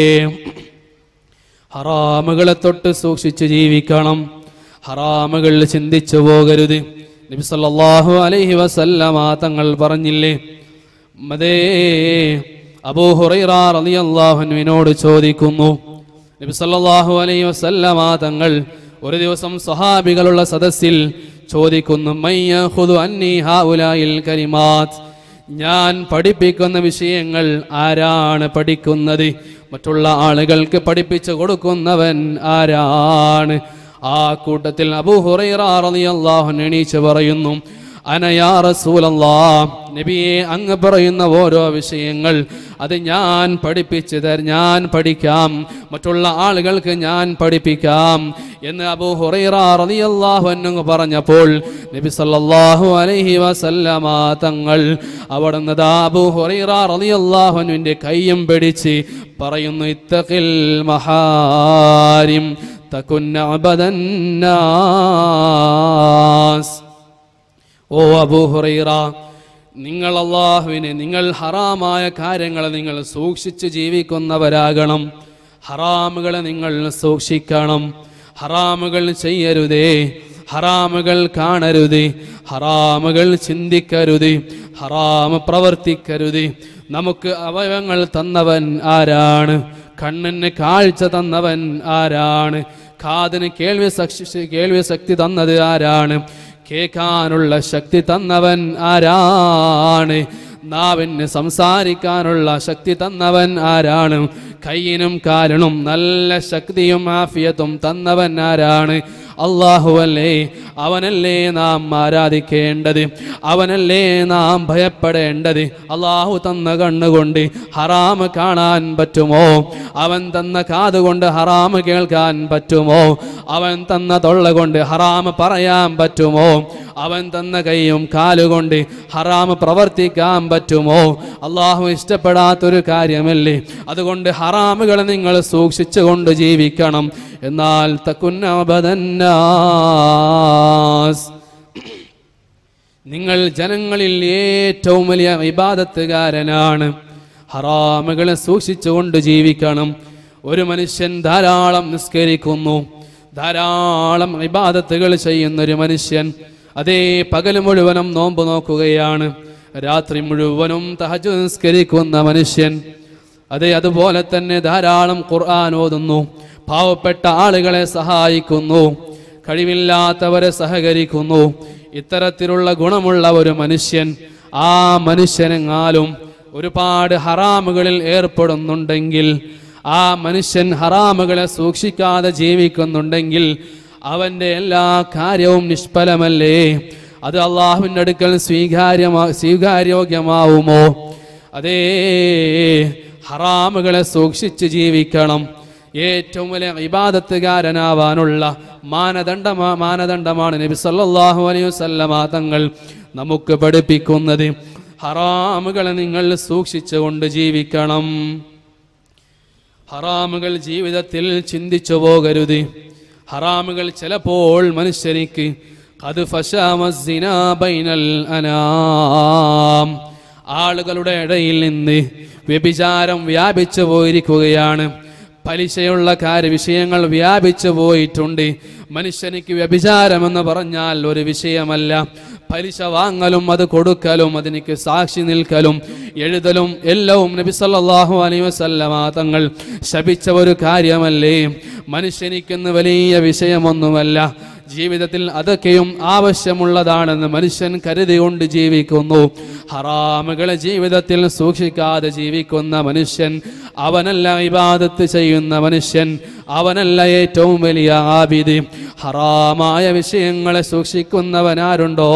ഹറാമുകളെ തൊട്ട് സൂക്ഷിച്ച് ജീവിക്കണം ഹറാമുകൾ ചിന്തിച്ചു പോകരുത് നബി സല്ലല്ലാഹു അലൈഹി വസല്ലമ തങ്ങൾ പറഞ്ഞില്ലേ മതേ അബൂ ഹുറൈറ റളിയല്ലാഹു അൻഹുവിനോട് ചോദിക്കുന്നു നബി സല്ലല്ലാഹു അലൈഹി വസല്ലമ തങ്ങൾ ഒരു ദിവസം സ്വഹാബികളുള്ള സദസ്സിൽ ചോദിക്കുന്നു മയ്യഖുദു അന്നി ഹൗലായിൽ കലിമാത്ത് ഞാൻ പഠിപ്പിക്കുന്ന വിഷയങ്ങൾ ആരാണ് പഠിക്കുന്നത് മറ്റുള്ള ആളുകൾക്ക് പഠിപ്പിച്ചു കൊടുക്കുന്നവൻ ആരാണ് ആ കൂട്ടത്തിൽ അബൂ ഹുറൈറ റളിയല്ലാഹു അൻഹു എണീച്ച് പറയുന്നു അനയാ റസൂലല്ലാ നബിയെ അങ്ങ് പറയുന്ന ഓരോ വിഷയങ്ങൾ അത് ഞാൻ പഠിപ്പിച്ചു തര ഞാൻ പഠിക്കാം മറ്റുള്ള ആളുകൾക്ക് ഞാൻ പഠിപ്പിക്കാം എന്ന് അബൂ ഹുറൈറ റളിയല്ലാഹു അൻഹു പറഞ്ഞപ്പോൾ നബി സല്ലല്ലാഹു അലൈഹി വസല്ലമ തങ്ങൾ അവിടുന്ന് ദാ അബൂ ഹുറൈറ റളിയല്ലാഹു അൻഹുവിന്റെ കൈയും പിടിച്ച് പറയുന്നു ഇത്തഖിൽ മഹാരിം തകുന്ന അബദന്നാസ് ഓ അബൂ ഹുറൈറ നിങ്ങൾ അള്ളാഹുവിനെ നിങ്ങൾ ഹറാമായ കാര്യങ്ങളെ നിങ്ങൾ സൂക്ഷിച്ച് ജീവിക്കുന്നവരാകണം ഹറാമുകളെ നിങ്ങൾ സൂക്ഷിക്കണം ഹറാമുകൾ ചെയ്യരുതേ ഹറാമുകൾ കാണരുത് ഹറാമുകൾ ചിന്തിക്കരുത് ഹറാമ് പ്രവർത്തിക്കരുത് നമുക്ക് അവയവങ്ങൾ തന്നവൻ ആരാണ് കണ്ണിന് കാഴ്ച തന്നവൻ ആരാണ് കാതിന് കേൾവി ശക്തി കേൾവി ശക്തി തന്നത് ആരാണ് കേൾക്കാനുള്ള ശക്തി തന്നവൻ ആരാണ് നാവിന് സംസാരിക്കാനുള്ള ശക്തി തന്നവൻ ആരാണ് കയ്യിനും കാലിനും നല്ല ശക്തിയും ആഫിയത്തും തന്നവൻ ആരാണ് അള്ളാഹുവല്ലേ അവനല്ലേ നാം ആരാധിക്കേണ്ടത് അവനല്ലേ നാം ഭയപ്പെടേണ്ടത് അള്ളാഹു തന്ന കണ്ണുകൊണ്ട് ഹറാമ് കാണാൻ പറ്റുമോ അവൻ തന്ന കാതുകൊണ്ട് ഹറാമ് കേൾക്കാൻ പറ്റുമോ അവൻ തന്ന തൊള്ള കൊണ്ട് ഹറാമ് പറയാൻ പറ്റുമോ അവൻ തന്ന കൈയും കാലുകൊണ്ട് ഹറാമ് പ്രവർത്തിക്കാൻ പറ്റുമോ അള്ളാഹു ഇഷ്ടപ്പെടാത്തൊരു കാര്യമല്ലേ അതുകൊണ്ട് ഹറാമുകൾ നിങ്ങൾ സൂക്ഷിച്ചുകൊണ്ട് ജീവിക്കണം എന്നാൽ തക്കുന്നബദന്നാസ് നിങ്ങൾ ജനങ്ങളിൽ ഏറ്റവും വലിയ വിവാദത്തുകാരനാണ് ഹറാമുകളെ സൂക്ഷിച്ചുകൊണ്ട് ജീവിക്കണം ഒരു മനുഷ്യൻ ധാരാളം നിസ്കരിക്കുന്നു ധാരാളം വിവാദത്തുകൾ ചെയ്യുന്ന ഒരു മനുഷ്യൻ അതേ പകൽ മുഴുവനും നോമ്പ് നോക്കുകയാണ് രാത്രി മുഴുവനും തഹജ് നിസ്കരിക്കുന്ന മനുഷ്യൻ അതെ അതുപോലെ തന്നെ ധാരാളം ഖുർആൻ ഓതുന്നു പാവപ്പെട്ട ആളുകളെ സഹായിക്കുന്നു കഴിവില്ലാത്തവരെ സഹകരിക്കുന്നു ഇത്തരത്തിലുള്ള ഗുണമുള്ള ഒരു മനുഷ്യൻ ആ മനുഷ്യനെങ്ങാലും ഒരുപാട് ഹറാമുകളിൽ ഏർപ്പെടുന്നുണ്ടെങ്കിൽ ആ മനുഷ്യൻ ഹറാമുകളെ സൂക്ഷിക്കാതെ ജീവിക്കുന്നുണ്ടെങ്കിൽ അവൻ്റെ എല്ലാ കാര്യവും നിഷ്ഫലമല്ലേ അത് അള്ളാഹുവിൻ്റെ അടുക്കൽ സ്വീകാര്യമാ സ്വീകാര്യോഗ്യമാവുമോ അതേ ഹറാമുകളെ സൂക്ഷിച്ച് ജീവിക്കണം ഏറ്റവും വലിയ ഇബാദത്തുകാരനാവാനുള്ള മാനദണ്ഡമാ മാനദണ്ഡമാണ് നബി സല്ലല്ലാഹു അലൈഹി വസല്ലമ തങ്ങൾ നമുക്ക് പഠിപ്പിക്കുന്നത് ഹറാമുകളെ നിങ്ങൾ സൂക്ഷിച്ചുകൊണ്ട് ജീവിക്കണം ഹറാമുകൾ ജീവിതത്തിൽ ചിന്തിച്ചു പോകരുത് ഹറാമുകൾ ചിലപ്പോൾ മനുഷ്യനിക്ക് അത് ഫശാമസ്സിന ബൈനൽ അനാം ആളുകളുടെ ഇടയിൽ നിന്ന് വ്യഭിചാരം വ്യാപിച്ചു പോയിരിക്കുകയാണ് പലിശയുള്ള കാര്യ വിഷയങ്ങൾ വ്യാപിച്ചു പോയിട്ടുണ്ട് മനുഷ്യനിക്ക് വ്യഭിചാരമെന്ന് പറഞ്ഞാൽ ഒരു വിഷയമല്ല പലിശ വാങ്ങലും അത് കൊടുക്കലും അതിനിക്ക് സാക്ഷി നിൽക്കലും എഴുതലും എല്ലാവും നബി സല്ലല്ലാഹു അലൈഹി വസല്ലമ തങ്ങൾ ശപിച്ച ഒരു കാര്യമല്ലേ മനുഷ്യനിക്കെന്ന് വലിയ വിഷയമൊന്നുമല്ല ജീവിതത്തിൽ അതൊക്കെയും ആവശ്യമുള്ളതാണെന്ന് മനുഷ്യൻ കരുതികൊണ്ട് ജീവിക്കുന്നു ഹറാമുകളെ ജീവിതത്തിൽ സൂക്ഷിക്കാതെ ജീവിക്കുന്ന മനുഷ്യൻ അവനല്ല ഇബാദത്ത് ചെയ്യുന്ന മനുഷ്യൻ അവനല്ല ഏറ്റവും വലിയ ആബിദ് ഹറാമായ വിഷയങ്ങളെ സൂക്ഷിക്കുന്നവനാരുണ്ടോ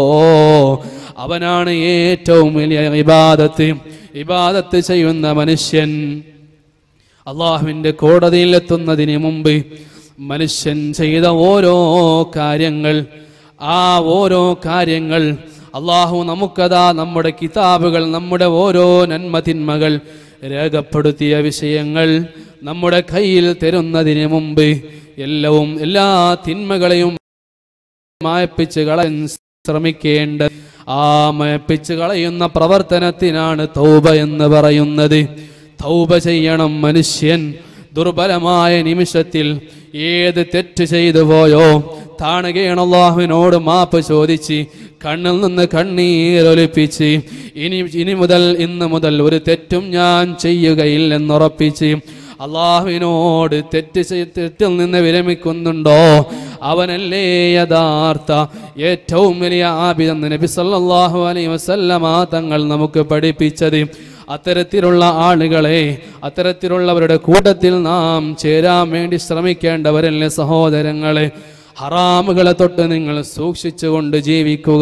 അവനാണ് ഏറ്റവും വലിയ ഇബാദത്ത് ഇബാദത്ത് ചെയ്യുന്ന മനുഷ്യൻ അള്ളാഹുവിൻ്റെ കോടതിയിലെത്തുന്നതിന് മുമ്പ് മനുഷ്യൻ ചെയ്ത ഓരോ കാര്യങ്ങൾ ആ ഓരോ കാര്യങ്ങൾ അള്ളാഹു നമുക്കതാ നമ്മുടെ കിതാബുകൾ നമ്മുടെ ഓരോ നന്മതിന്മകൾ രേഖപ്പെടുത്തിയ വിഷയങ്ങൾ നമ്മുടെ കയ്യിൽ തരുന്നതിന് മുമ്പ് എല്ലാവും എല്ലാ തിന്മകളെയും മായപ്പിച്ച് കളയാൻ ശ്രമിക്കേണ്ട ആ മയപ്പിച്ച് കളയുന്ന പ്രവർത്തനത്തിനാണ് തൗബ എന്ന് പറയുന്നത് തൗബ ചെയ്യണം മനുഷ്യൻ ദുർബലമായ നിമിഷത്തിൽ ഏത് തെറ്റ് ചെയ്തു പോയോ താണുകയാണ് അള്ളാഹുവിനോട് മാപ്പ് ചോദിച്ച് കണ്ണിൽ നിന്ന് കണ്ണീരൊലിപ്പിച്ച് ഇനി ഇനി മുതൽ ഇന്ന് മുതൽ ഒരു തെറ്റും ഞാൻ ചെയ്യുകയില്ലെന്നുറപ്പിച്ച് അള്ളാഹുവിനോട് തെറ്റ് ചെയ്- തെറ്റിൽ നിന്ന് വിരമിക്കുന്നുണ്ടോ അവനല്ലേ യഥാർത്ഥ ഏറ്റവും വലിയ ആബിദെന്ന് നബി സല്ലല്ലാഹു അലൈഹി വസല്ലമ തങ്ങൾ നമുക്ക് പഠിപ്പിച്ചത് അത്തരത്തിലുള്ള ആളുകളെ അത്തരത്തിലുള്ളവരുടെ കൂട്ടത്തിൽ നാം ചേരാൻ വേണ്ടി ശ്രമിക്കേണ്ടവരല്ലേ സഹോദരങ്ങളെ ഹറാമുകളെ തൊട്ട് നിങ്ങൾ സൂക്ഷിച്ചുകൊണ്ട് ജീവിക്കുക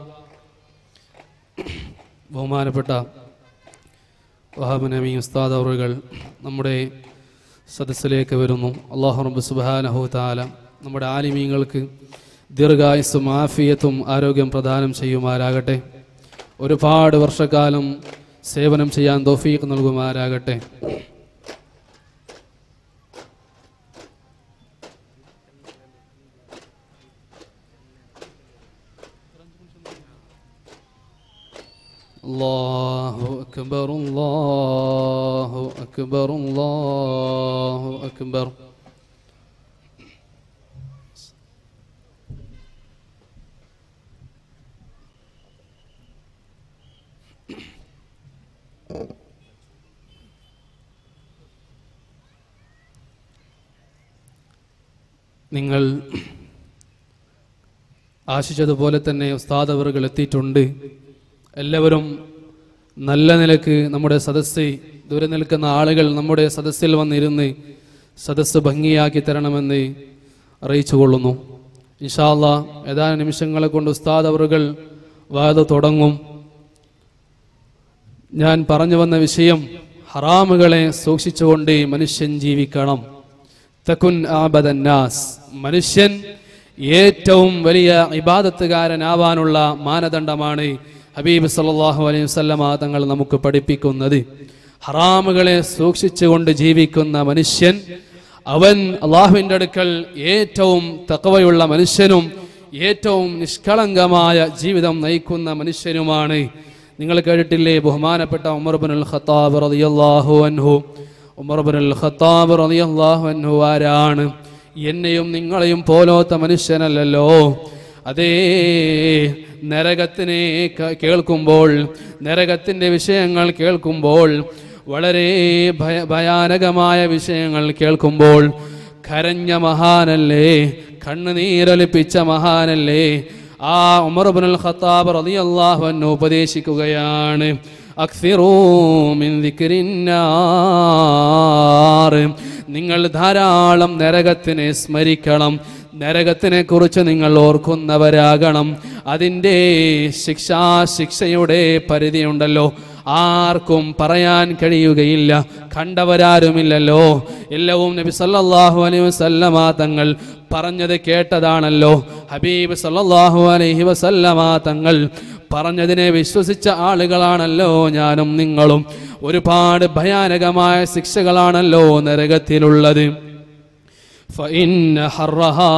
ബഹുമാനപ്പെട്ട വഹാബ് നബി ഉസ്താദ് അവറുകൾ നമ്മുടെ സദസ്സിലേക്ക് വരുന്നു അള്ളാഹു റബ്ബ് സുബ്ഹാനഹു താല നമ്മുടെ ആലിമീങ്ങൾക്ക് ദീർഘായുസ്സും ആഫിയത്തും ആരോഗ്യം പ്രദാനം ചെയ്യുമാരാകട്ടെ ഒരുപാട് വർഷക്കാലം സേവനം ചെയ്യാൻ തോഫീക്ക് നൽകുമാരാകട്ടെ الله أكبر الله أكبر الله أكبر നിങ്ങൾ ആശിച്ചതുപോലെ തന്നെ ഉസ്താദ് അവറുകൾ എത്തിയിട്ടുണ്ട് എല്ലാവരും നല്ല നിലക്ക് നമ്മുടെ സദസ്സ് ദൂരെ നിൽക്കുന്ന ആളുകൾ നമ്മുടെ സദസ്സിൽ വന്നിരുന്ന് സദസ്സ് ഭംഗിയാക്കി തരണമെന്ന് അറിയിച്ചു കൊള്ളുന്നു ഇൻഷാല്ല ഏതാനും നിമിഷങ്ങളെ കൊണ്ട് ഉസ്താദ് അവറുകൾ വാത് തുടങ്ങും ഞാൻ പറഞ്ഞു വന്ന വിഷയം ഹറാമുകളെ സൂക്ഷിച്ചുകൊണ്ട് മനുഷ്യൻ ജീവിക്കണം തക്കുൻ ആബദന്നാസ് മനുഷ്യൻ ഏറ്റവും വലിയ ഇബാദത്തുകാരനാവാനുള്ള മാനദണ്ഡമാണ് ഹബീബ് സല്ലല്ലാഹു അലൈഹി വസല്ലമ തങ്ങൾ നമുക്ക് പഠിപ്പിക്കുന്നത് ഹറാമുകളെ സൂക്ഷിച്ചുകൊണ്ട് ജീവിക്കുന്ന മനുഷ്യൻ അവൻ അള്ളാഹുവിൻ്റെ അടുക്കൽ ഏറ്റവും തക്കവയുള്ള മനുഷ്യനും ഏറ്റവും നിഷ്കളങ്കമായ ജീവിതം നയിക്കുന്ന മനുഷ്യനുമാണ് നിങ്ങൾ കേട്ടിട്ടില്ലേ ബഹുമാനപ്പെട്ട ഉമർ ബിനുൽ ഖത്താബ് റളിയല്ലാഹു അൻഹു ഉമർ ബിനുൽ ഖത്താബ് റളിയല്ലാഹു അൻഹു ആരാണ് എന്നെയും നിങ്ങളെയും പോലോത്ത മനുഷ്യനല്ലല്ലോ അതേ നരകത്തിനെ ക- കേൾക്കുമ്പോൾ നരകത്തിൻ്റെ വിഷയങ്ങൾ കേൾക്കുമ്പോൾ വളരെ ഭയ ഭയാനകമായ വിഷയങ്ങൾ കേൾക്കുമ്പോൾ കരഞ്ഞ മഹാനല്ലേ കണ്ണുനീരൊലിപ്പിച്ച മഹാനല്ലേ ആ ഉമർ ഇബ്നുൽ ഖത്താബ് റളിയല്ലാഹു അൻഹു ഉപദേശിക്കുകയാണ് അക്സിറൂ മിൻ ദിക്രിന്നാർ നിങ്ങൾ ധാരാളം നരകത്തിനെ സ്മരിക്കണം നരകത്തിനെ കുറിച്ച് നിങ്ങൾ ഓർക്കുന്നവരാകണം അതിൻ്റെ ശിക്ഷാ ശിക്ഷയുടെ പരിധിയുണ്ടല്ലോ ആർക്കും പറയാൻ കഴിയുകയില്ല കണ്ടവരാരുമില്ലല്ലോ എല്ലാവും നബി സല്ലല്ലാഹു അലൈഹി വസല്ലമ തങ്ങൾ പറഞ്ഞത് കേട്ടതാണല്ലോ ഹബീബ് സല്ലല്ലാഹു അലൈഹി വസല്ലമ തങ്ങൾ പറഞ്ഞതിനെ വിശ്വസിച്ച ആളുകളാണല്ലോ ഞാനും നിങ്ങളും ഒരുപാട് ഭയാനകമായ ശിക്ഷകളാണല്ലോ നരകത്തിലുള്ളത് فإن حرها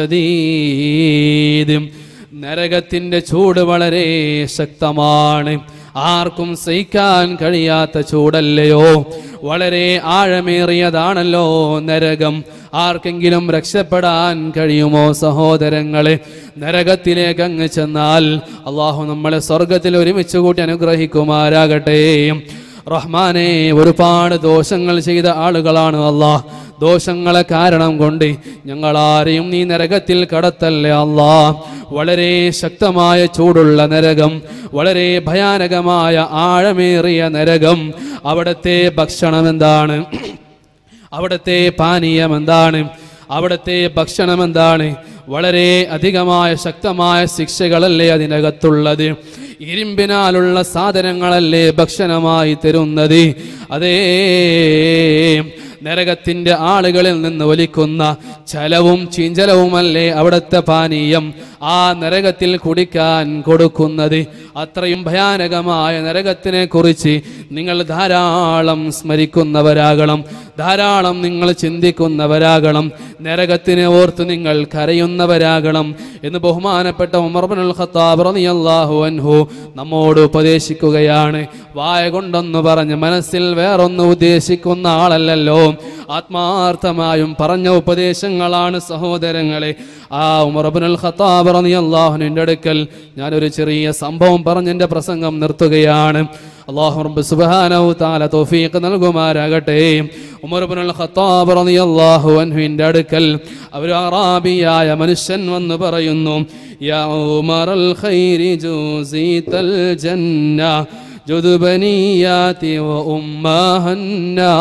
شديد നരകത്തിന്റെ ചൂട് വളരെ ശക്തമാണ് ആർക്കും സഹിക്കാൻ കഴിയാത്ത ചൂടല്ലയോ വളരെ ആഴമേറിയതാണല്ലോ നരകം ആർക്കെങ്കിലും രക്ഷപ്പെടാൻ കഴിയുമോ സഹോദരങ്ങളെ നരകത്തിലേക്ക് അങ്ങ് ചെന്നാൽ അള്ളാഹു നമ്മളെ സ്വർഗത്തിൽ ഒരുമിച്ച് കൂട്ടി അനുഗ്രഹിക്കുമാരാകട്ടെ റഹ്മാനെ ഒരുപാട് ദോഷങ്ങൾ ചെയ്ത ആളുകളാണ് അള്ളാഹ് ദോഷങ്ങളെ കാരണം കൊണ്ട് ഞങ്ങളാരെയും നീ നരകത്തിൽ കടത്തല്ലേ അല്ലാ വളരെ ശക്തമായ ചൂടുള്ള നരകം വളരെ ഭയാനകമായ ആഴമേറിയ നരകം അവിടുത്തെ ഭക്ഷണം എന്താണ് അവിടുത്തെ പാനീയം എന്താണ് അവിടുത്തെ ഭക്ഷണം എന്താണ് വളരെ അധികമായ ശക്തമായ ശിക്ഷകളല്ലേ അതിനകത്തുള്ളത് ഇരുമ്പിനാലുള്ള സാധനങ്ങളല്ലേ ഭക്ഷണമായി തരുന്നത് അതേ നരകത്തിന്റെ ആളുകളിൽ നിന്ന് ഒലിക്കുന്ന ചലവും ചീഞ്ചലവുമല്ലേ അവിടുത്തെ പാനീയം ആ നരകത്തിൽ കുടിക്കാൻ കൊടുക്കുന്നത് അത്രയും ഭയാനകമായ നരകത്തിനെ കുറിച്ച് നിങ്ങൾ ധാരാളം സ്മരിക്കുന്നവരാകണം ധാരാളം നിങ്ങൾ ചിന്തിക്കുന്നവരാകണം നരകത്തിനെ ഓർത്ത് നിങ്ങൾ കരയുന്നവരാകണം എന്ന് ബഹുമാനപ്പെട്ട ഉമർബനുൽ ഖത്താബ് റളിയല്ലാഹു അൻഹു നമ്മോട് ഉപദേശിക്കുകയാണ് വായ കൊണ്ടൊന്ന് പറഞ്ഞ് മനസ്സിൽ വേറൊന്ന് ഉദ്ദേശിക്കുന്ന ആളല്ലല്ലോ ആത്മാർത്ഥമായും പറഞ്ഞ ഉപദേശങ്ങളാണ് സഹോദരങ്ങളെ ആ ഉമർബനുൽ ഖത്താബ് റളിയല്ലാഹുവിൻ്റെ അടുക്കൽ ഞാനൊരു ചെറിയ സംഭവം പറഞ്ഞ് എൻ്റെ പ്രസംഗം നിർത്തുകയാണ് അള്ളാഹു റബ്ബ് സുബ്ഹാനഹു തആല തൗഫീഖ് നൽകുമാരാകട്ടെ ഉമർ ഇബ്നുൽ ഖത്താബ് റളിയല്ലാഹു അൻഹുവിൻ്റെ അടുക്കൽ ഒരു അറാബിയായ മനുഷ്യൻ വന്ന് പറയുന്നു യാ ഉമറൽ ഖൈരി ജൂസിതൽ ജന്ന ജുദുബനിയാതി വ ഉമ്മഹന്നാ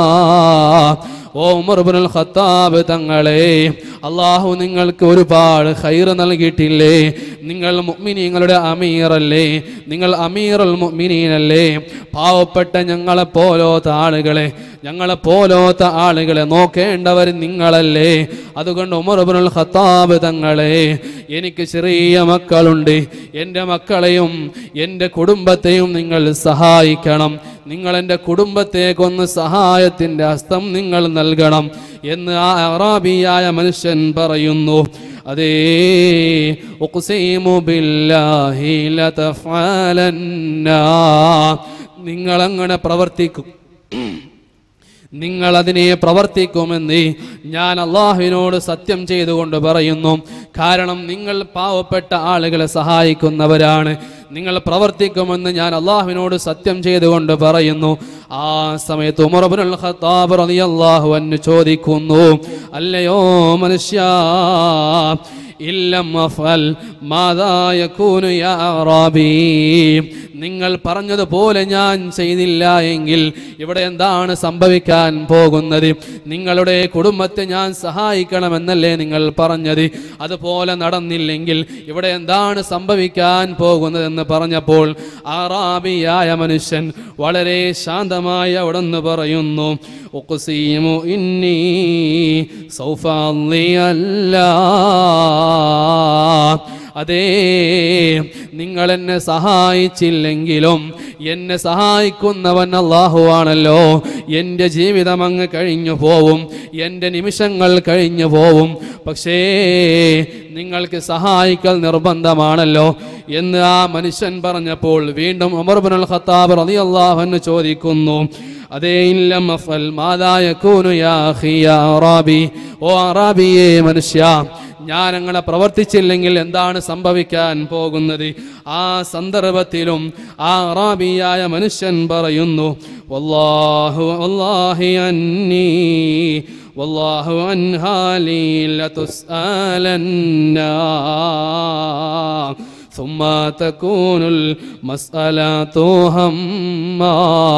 ഓ ഉമർ ഇബ്നുൽ ഖത്താബ് തങ്ങളെ അള്ളാഹു നിങ്ങൾക്ക് ഒരുപാട് ഖൈർ നൽകിയിട്ടില്ലേ നിങ്ങൾ മുഅ്മിനീങ്ങളുടെ അമീറല്ലേ നിങ്ങൾ അമീറുൽ മുഅ്മിനീനല്ലേ പാവപ്പെട്ട ഞങ്ങളെ പോലോത്ത ആളുകളെ ഞങ്ങളെ പോലോത്ത ആളുകളെ നോക്കേണ്ടവർ നിങ്ങളല്ലേ അതുകൊണ്ട് ഉമർ ഇബ്നുൽ ഖത്താബ് തങ്ങളെ എനിക്ക് ചെറിയ മക്കളുണ്ട് എൻ്റെ മക്കളെയും എൻ്റെ കുടുംബത്തെയും നിങ്ങൾ സഹായിക്കണം നിങ്ങൾ എൻ്റെ കുടുംബത്തേക്കൊന്ന് സഹായത്തിൻ്റെ ഹസ്തം നിങ്ങൾ നൽകണം എന്ന് ആ അറാബിയായ മനുഷ്യൻ പറയുന്നു അതേ ഉഖ്സിമു ബില്ലാഹി ലതഫഅലന്ന നിങ്ങളങ്ങനെ പ്രവർത്തിക്കും നിങ്ങൾ അതിനെ പ്രവർത്തിക്കുമെന്ന് ഞാൻ അള്ളാഹുവിനോട് സത്യം ചെയ്തുകൊണ്ട് പറയുന്നു കാരണം നിങ്ങൾ പാവപ്പെട്ട ആളുകളെ സഹായിക്കുന്നവരാണ് നിങ്ങൾ പ്രവർത്തിക്കുമെന്ന് ഞാൻ അള്ളാഹുവിനോട് സത്യം ചെയ്തുകൊണ്ട് പറയുന്നു ആ സമയത്ത് ഉമർബുൽ ഖത്താബ് റളിയല്ലാഹു അൻഹു ചോദിക്കുന്നു അല്ലയോ മനുഷ്യ ഇല്ലം അഫൽ മാതാ യകൂനു യാ അറാബി നിങ്ങൾ പറഞ്ഞതുപോലെ ഞാൻ ചെയ്തില്ല എങ്കിൽ ഇവിടെ എന്താണ് സംഭവിക്കാൻ പോകുന്നത് നിങ്ങളുടെ കുടുംബത്തെ ഞാൻ സഹായിക്കണമെന്നല്ലേ നിങ്ങൾ പറഞ്ഞത് അതുപോലെ നടന്നില്ലെങ്കിൽ ഇവിടെ എന്താണ് സംഭവിക്കാൻ പോകുന്നതെന്ന് പറഞ്ഞപ്പോൾ ആറാബിയായ മനുഷ്യൻ വളരെ ശാന്തമായി അവിടെ നിന്ന് പറയുന്നു ഉഖ്സീമു ഇന്നി സൗഫ അതേ നിങ്ങൾ എന്നെ സഹായിച്ചില്ലെങ്കിലും എന്നെ സഹായിക്കുന്നവൻ അള്ളാഹുവാണല്ലോ എൻ്റെ ജീവിതം അങ്ങ് കഴിഞ്ഞു പോവും എൻ്റെ നിമിഷങ്ങൾ കഴിഞ്ഞു പോവും പക്ഷേ നിങ്ങൾക്ക് സഹായിക്കൽ നിർബന്ധമാണല്ലോ എന്ന് ആ മനുഷ്യൻ പറഞ്ഞപ്പോൾ വീണ്ടും ഉമർബുൽ ഖത്താബ് റളിയല്ലാഹു ചോദിക്കുന്നു അതേ ഇല്ലം അഫൽ മാതായ കൂനു യാ അഖി യാ അറാബി ഓ അറാബിയെ മനുഷ്യ ഞാൻ അങ്ങനെ പ്രവർത്തിച്ചില്ലെങ്കിൽ എന്താണ് സംഭവിക്കാൻ പോകുന്നത് ആ സന്ദർഭത്തിലും ആ അറാബിയായ മനുഷ്യൻ പറയുന്നു വല്ലാഹു വല്ലാഹി അന്നീ വല്ലാഹു അൻഹാലി ലതുസ്അലന്ന ثم تكون المسألة هما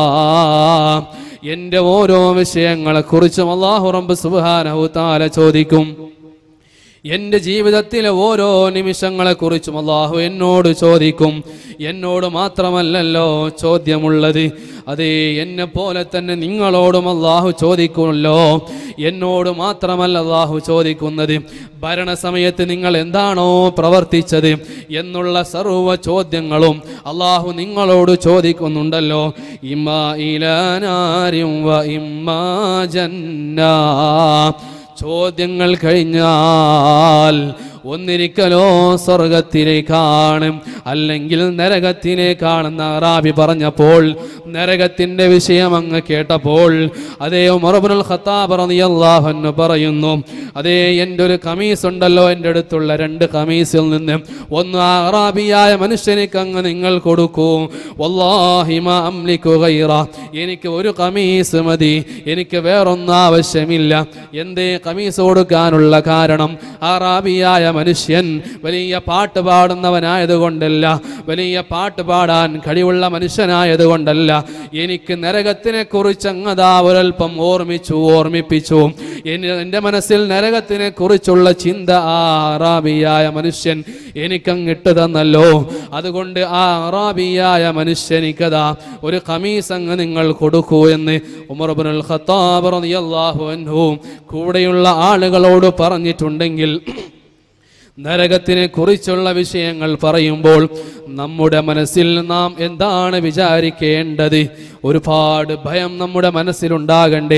എൻ്റെ ഓരോ വിഷയങ്ങളെക്കുറിച്ചും അള്ളാഹു റബ്ബ് സുബ്ഹാനഹു തആല ചോദിക്കും എൻ്റെ ജീവിതത്തിലെ ഓരോ നിമിഷങ്ങളെക്കുറിച്ചും അള്ളാഹു എന്നോട് ചോദിക്കും എന്നോട് മാത്രമല്ലല്ലോ ചോദ്യമുള്ളത് അതേ എന്നെ പോലെ തന്നെ നിങ്ങളോടും അള്ളാഹു ചോദിക്കുമല്ലോ എന്നോട് മാത്രമല്ല അള്ളാഹു ചോദിക്കുന്നത് ഭരണസമയത്ത് നിങ്ങൾ എന്താണോ പ്രവർത്തിച്ചത് എന്നുള്ള സർവ്വ ചോദ്യങ്ങളും അള്ളാഹു നിങ്ങളോട് ചോദിക്കുന്നുണ്ടല്ലോ ഇമാ ഇലാനാരും വ ഇമ്മാ ജന്നാ ചോദ്യങ്ങൾ കഴിഞ്ഞാൽ ഒന്നിരിക്കലോ സ്വർഗത്തിലേക്കാണ് അല്ലെങ്കിൽ നരകത്തിലേക്കാണെന്ന് അറാബി പറഞ്ഞപ്പോൾ നരകത്തിന്റെ വിഷയം അങ്ങ് കേട്ടപ്പോൾ അതേ ഉമർബുൽ ഖത്താബ് റളിയല്ലാഹു അൻഹു പറയുന്നു അതേ എൻ്റെ ഒരു കമീസ് ഉണ്ടല്ലോ എൻ്റെ അടുത്തുള്ള രണ്ട് കമീസിൽ നിന്ന് ഒന്ന് ആ അറാബിയായ മനുഷ്യനിക്ക് അങ്ങ് നിങ്ങൾ കൊടുക്കൂ വല്ലാഹി മാ അംലിക്കു ഗൈറ എനിക്ക് ഒരു കമീസ് മതി എനിക്ക് വേറൊന്നും ആവശ്യമില്ല എന്തേ കമീസ് കൊടുക്കാനുള്ള കാരണം അറാബിയായ മനുഷ്യൻ വലിയ പാട്ട് പാടുന്നവനായതുകൊണ്ടല്ല വലിയ പാട്ട് പാടാൻ കഴിവുള്ള മനുഷ്യനായതുകൊണ്ടല്ല എനിക്ക് നരകത്തിനെ കുറിച്ച് അങ്ങതാ ഒരൽപ്പം ഓർമ്മിച്ചു ഓർമ്മിപ്പിച്ചു എനി- എൻ്റെ മനസ്സിൽ നരകത്തിനെ കുറിച്ചുള്ള ചിന്ത ആ അറാബിയായ മനുഷ്യൻ എനിക്കങ്ങിട്ട് തന്നല്ലോ അതുകൊണ്ട് ആ അറാബിയായ മനുഷ്യനിക്കതാ ഒരു കമീസ് അങ്ങ് നിങ്ങൾ കൊടുക്കൂ എന്ന് ഉമർബുൽ ഖത്താബ് റളിയല്ലാഹു അൻഹു കൂടെയുള്ള ആളുകളോട് പറഞ്ഞിട്ടുണ്ടെങ്കിൽ നരകത്തിനെ കുറിച്ചുള്ള വിഷയങ്ങൾ പറയുമ്പോൾ നമ്മുടെ മനസ്സിൽ നാം എന്താണ് വിചാരിക്കേണ്ടത് ഒരുപാട് ഭയം നമ്മുടെ മനസ്സിലുണ്ടാകണ്ടേ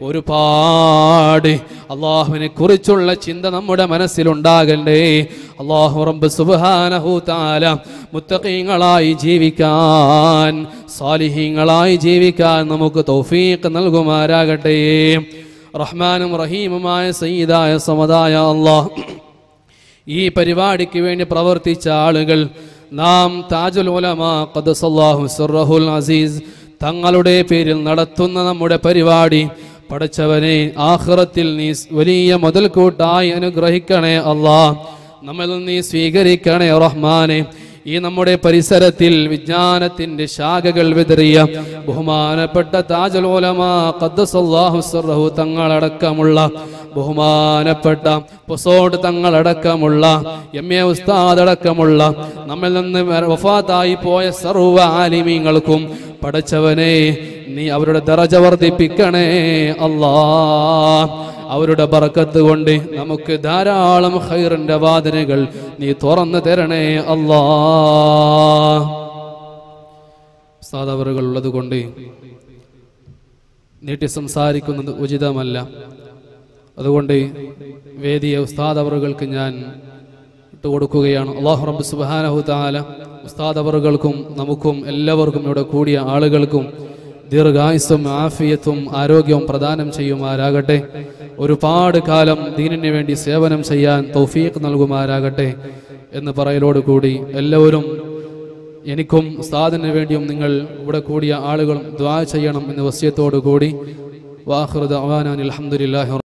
ഒരുപാട് അള്ളാഹുവിനെ കുറിച്ചുള്ള ചിന്ത നമ്മുടെ മനസ്സിലുണ്ടാകണ്ടേ അള്ളാഹു റബ്ബ് സുബ്ഹാനഹു തആല മുത്തഖീങ്ങളായി ജീവിക്കാൻ സാലിഹീങ്ങളായി ജീവിക്കാൻ നമുക്ക് തൗഫീഖ് നൽകുമാരാകട്ടെ റഹ്മാനും റഹീമുമായ സയ്യിദായ സമതായ അള്ളാഹ് ഈ പരിപാടിക്ക് വേണ്ടി പ്രവർത്തിച്ച ആളുകൾ നാം താജുൽ ഉലമ ഖദ്സല്ലാഹു സിർറഹുൽ അസീസ് തങ്ങളുടെ പേരിൽ നടത്തുന്ന നമ്മുടെ പരിപാടി പടച്ചവനെ ആഖിറത്തിൽ നീ വലിയ മുതൽക്കൂട്ടായി അനുഗ്രഹിക്കണേ അല്ലാ നമ്മിൽ നീ സ്വീകരിക്കണേ റഹ്മാനെ ഈ നമ്മുടെ പരിസരത്തിൽ വിജ്ഞാനത്തിന്റെ ശാഖകൾ വിതറിയ ബഹുമാനപ്പെട്ട താജുൽ ഉലമ ഖദ്സല്ലാഹു സിർറഹു തങ്ങളടക്കമുള്ള ബഹുമാനപ്പെട്ട പൊസോട് തങ്ങളടക്കമുള്ള എം എ ഉസ്താദ് അടക്കമുള്ള നമ്മിൽ നിന്ന് വഫാത്തായി പോയ സർവ്വ ആലിമീങ്ങൾക്കും പടച്ചവനെ നീ അവരുടെ ദറജ വർദ്ധിപ്പിക്കണേ അല്ലാ അവരുടെ ബറക്കത്ത് കൊണ്ട് നമുക്ക് ധാരാളം ഹൈറിന്റെ വാതിലുകൾ നീ തുറന്നു തരണേ അല്ലാ സാധവറുകൾ ഉള്ളത് കൊണ്ട് നീട്ടി സംസാരിക്കുന്നത് ഉചിതമല്ല അതുകൊണ്ട് വേദിയെ ഉസ്താദ് അവറുകൾക്ക് ഞാൻ ഇട്ടുകൊടുക്കുകയാണ് അള്ളാഹു റബ്ബ് സുബ്ഹാനഹു തആല ഉസ്താദ് അവറുകൾക്കും നമുക്കും എല്ലാവർക്കും ഇവിടെ കൂടിയ ആളുകൾക്കും ദീർഘായുസ്സും ആഫിയത്തും ആരോഗ്യവും പ്രദാനം ചെയ്യുമാരാകട്ടെ ഒരുപാട് കാലം ദീനിന് വേണ്ടി സേവനം ചെയ്യാൻ തൗഫീഖ് നൽകുമാരാകട്ടെ എന്ന് പറയലോടുകൂടി എല്ലാവരും എനിക്കും ഉസ്താദിന് വേണ്ടിയും നിങ്ങൾ ഇവിടെ കൂടിയ ആളുകളും ദ്വാ ചെയ്യണം എന്ന വസ്യത്തോടു കൂടി വാഹൃദ് അവാനാൻ അലഹമുല്ലാഹി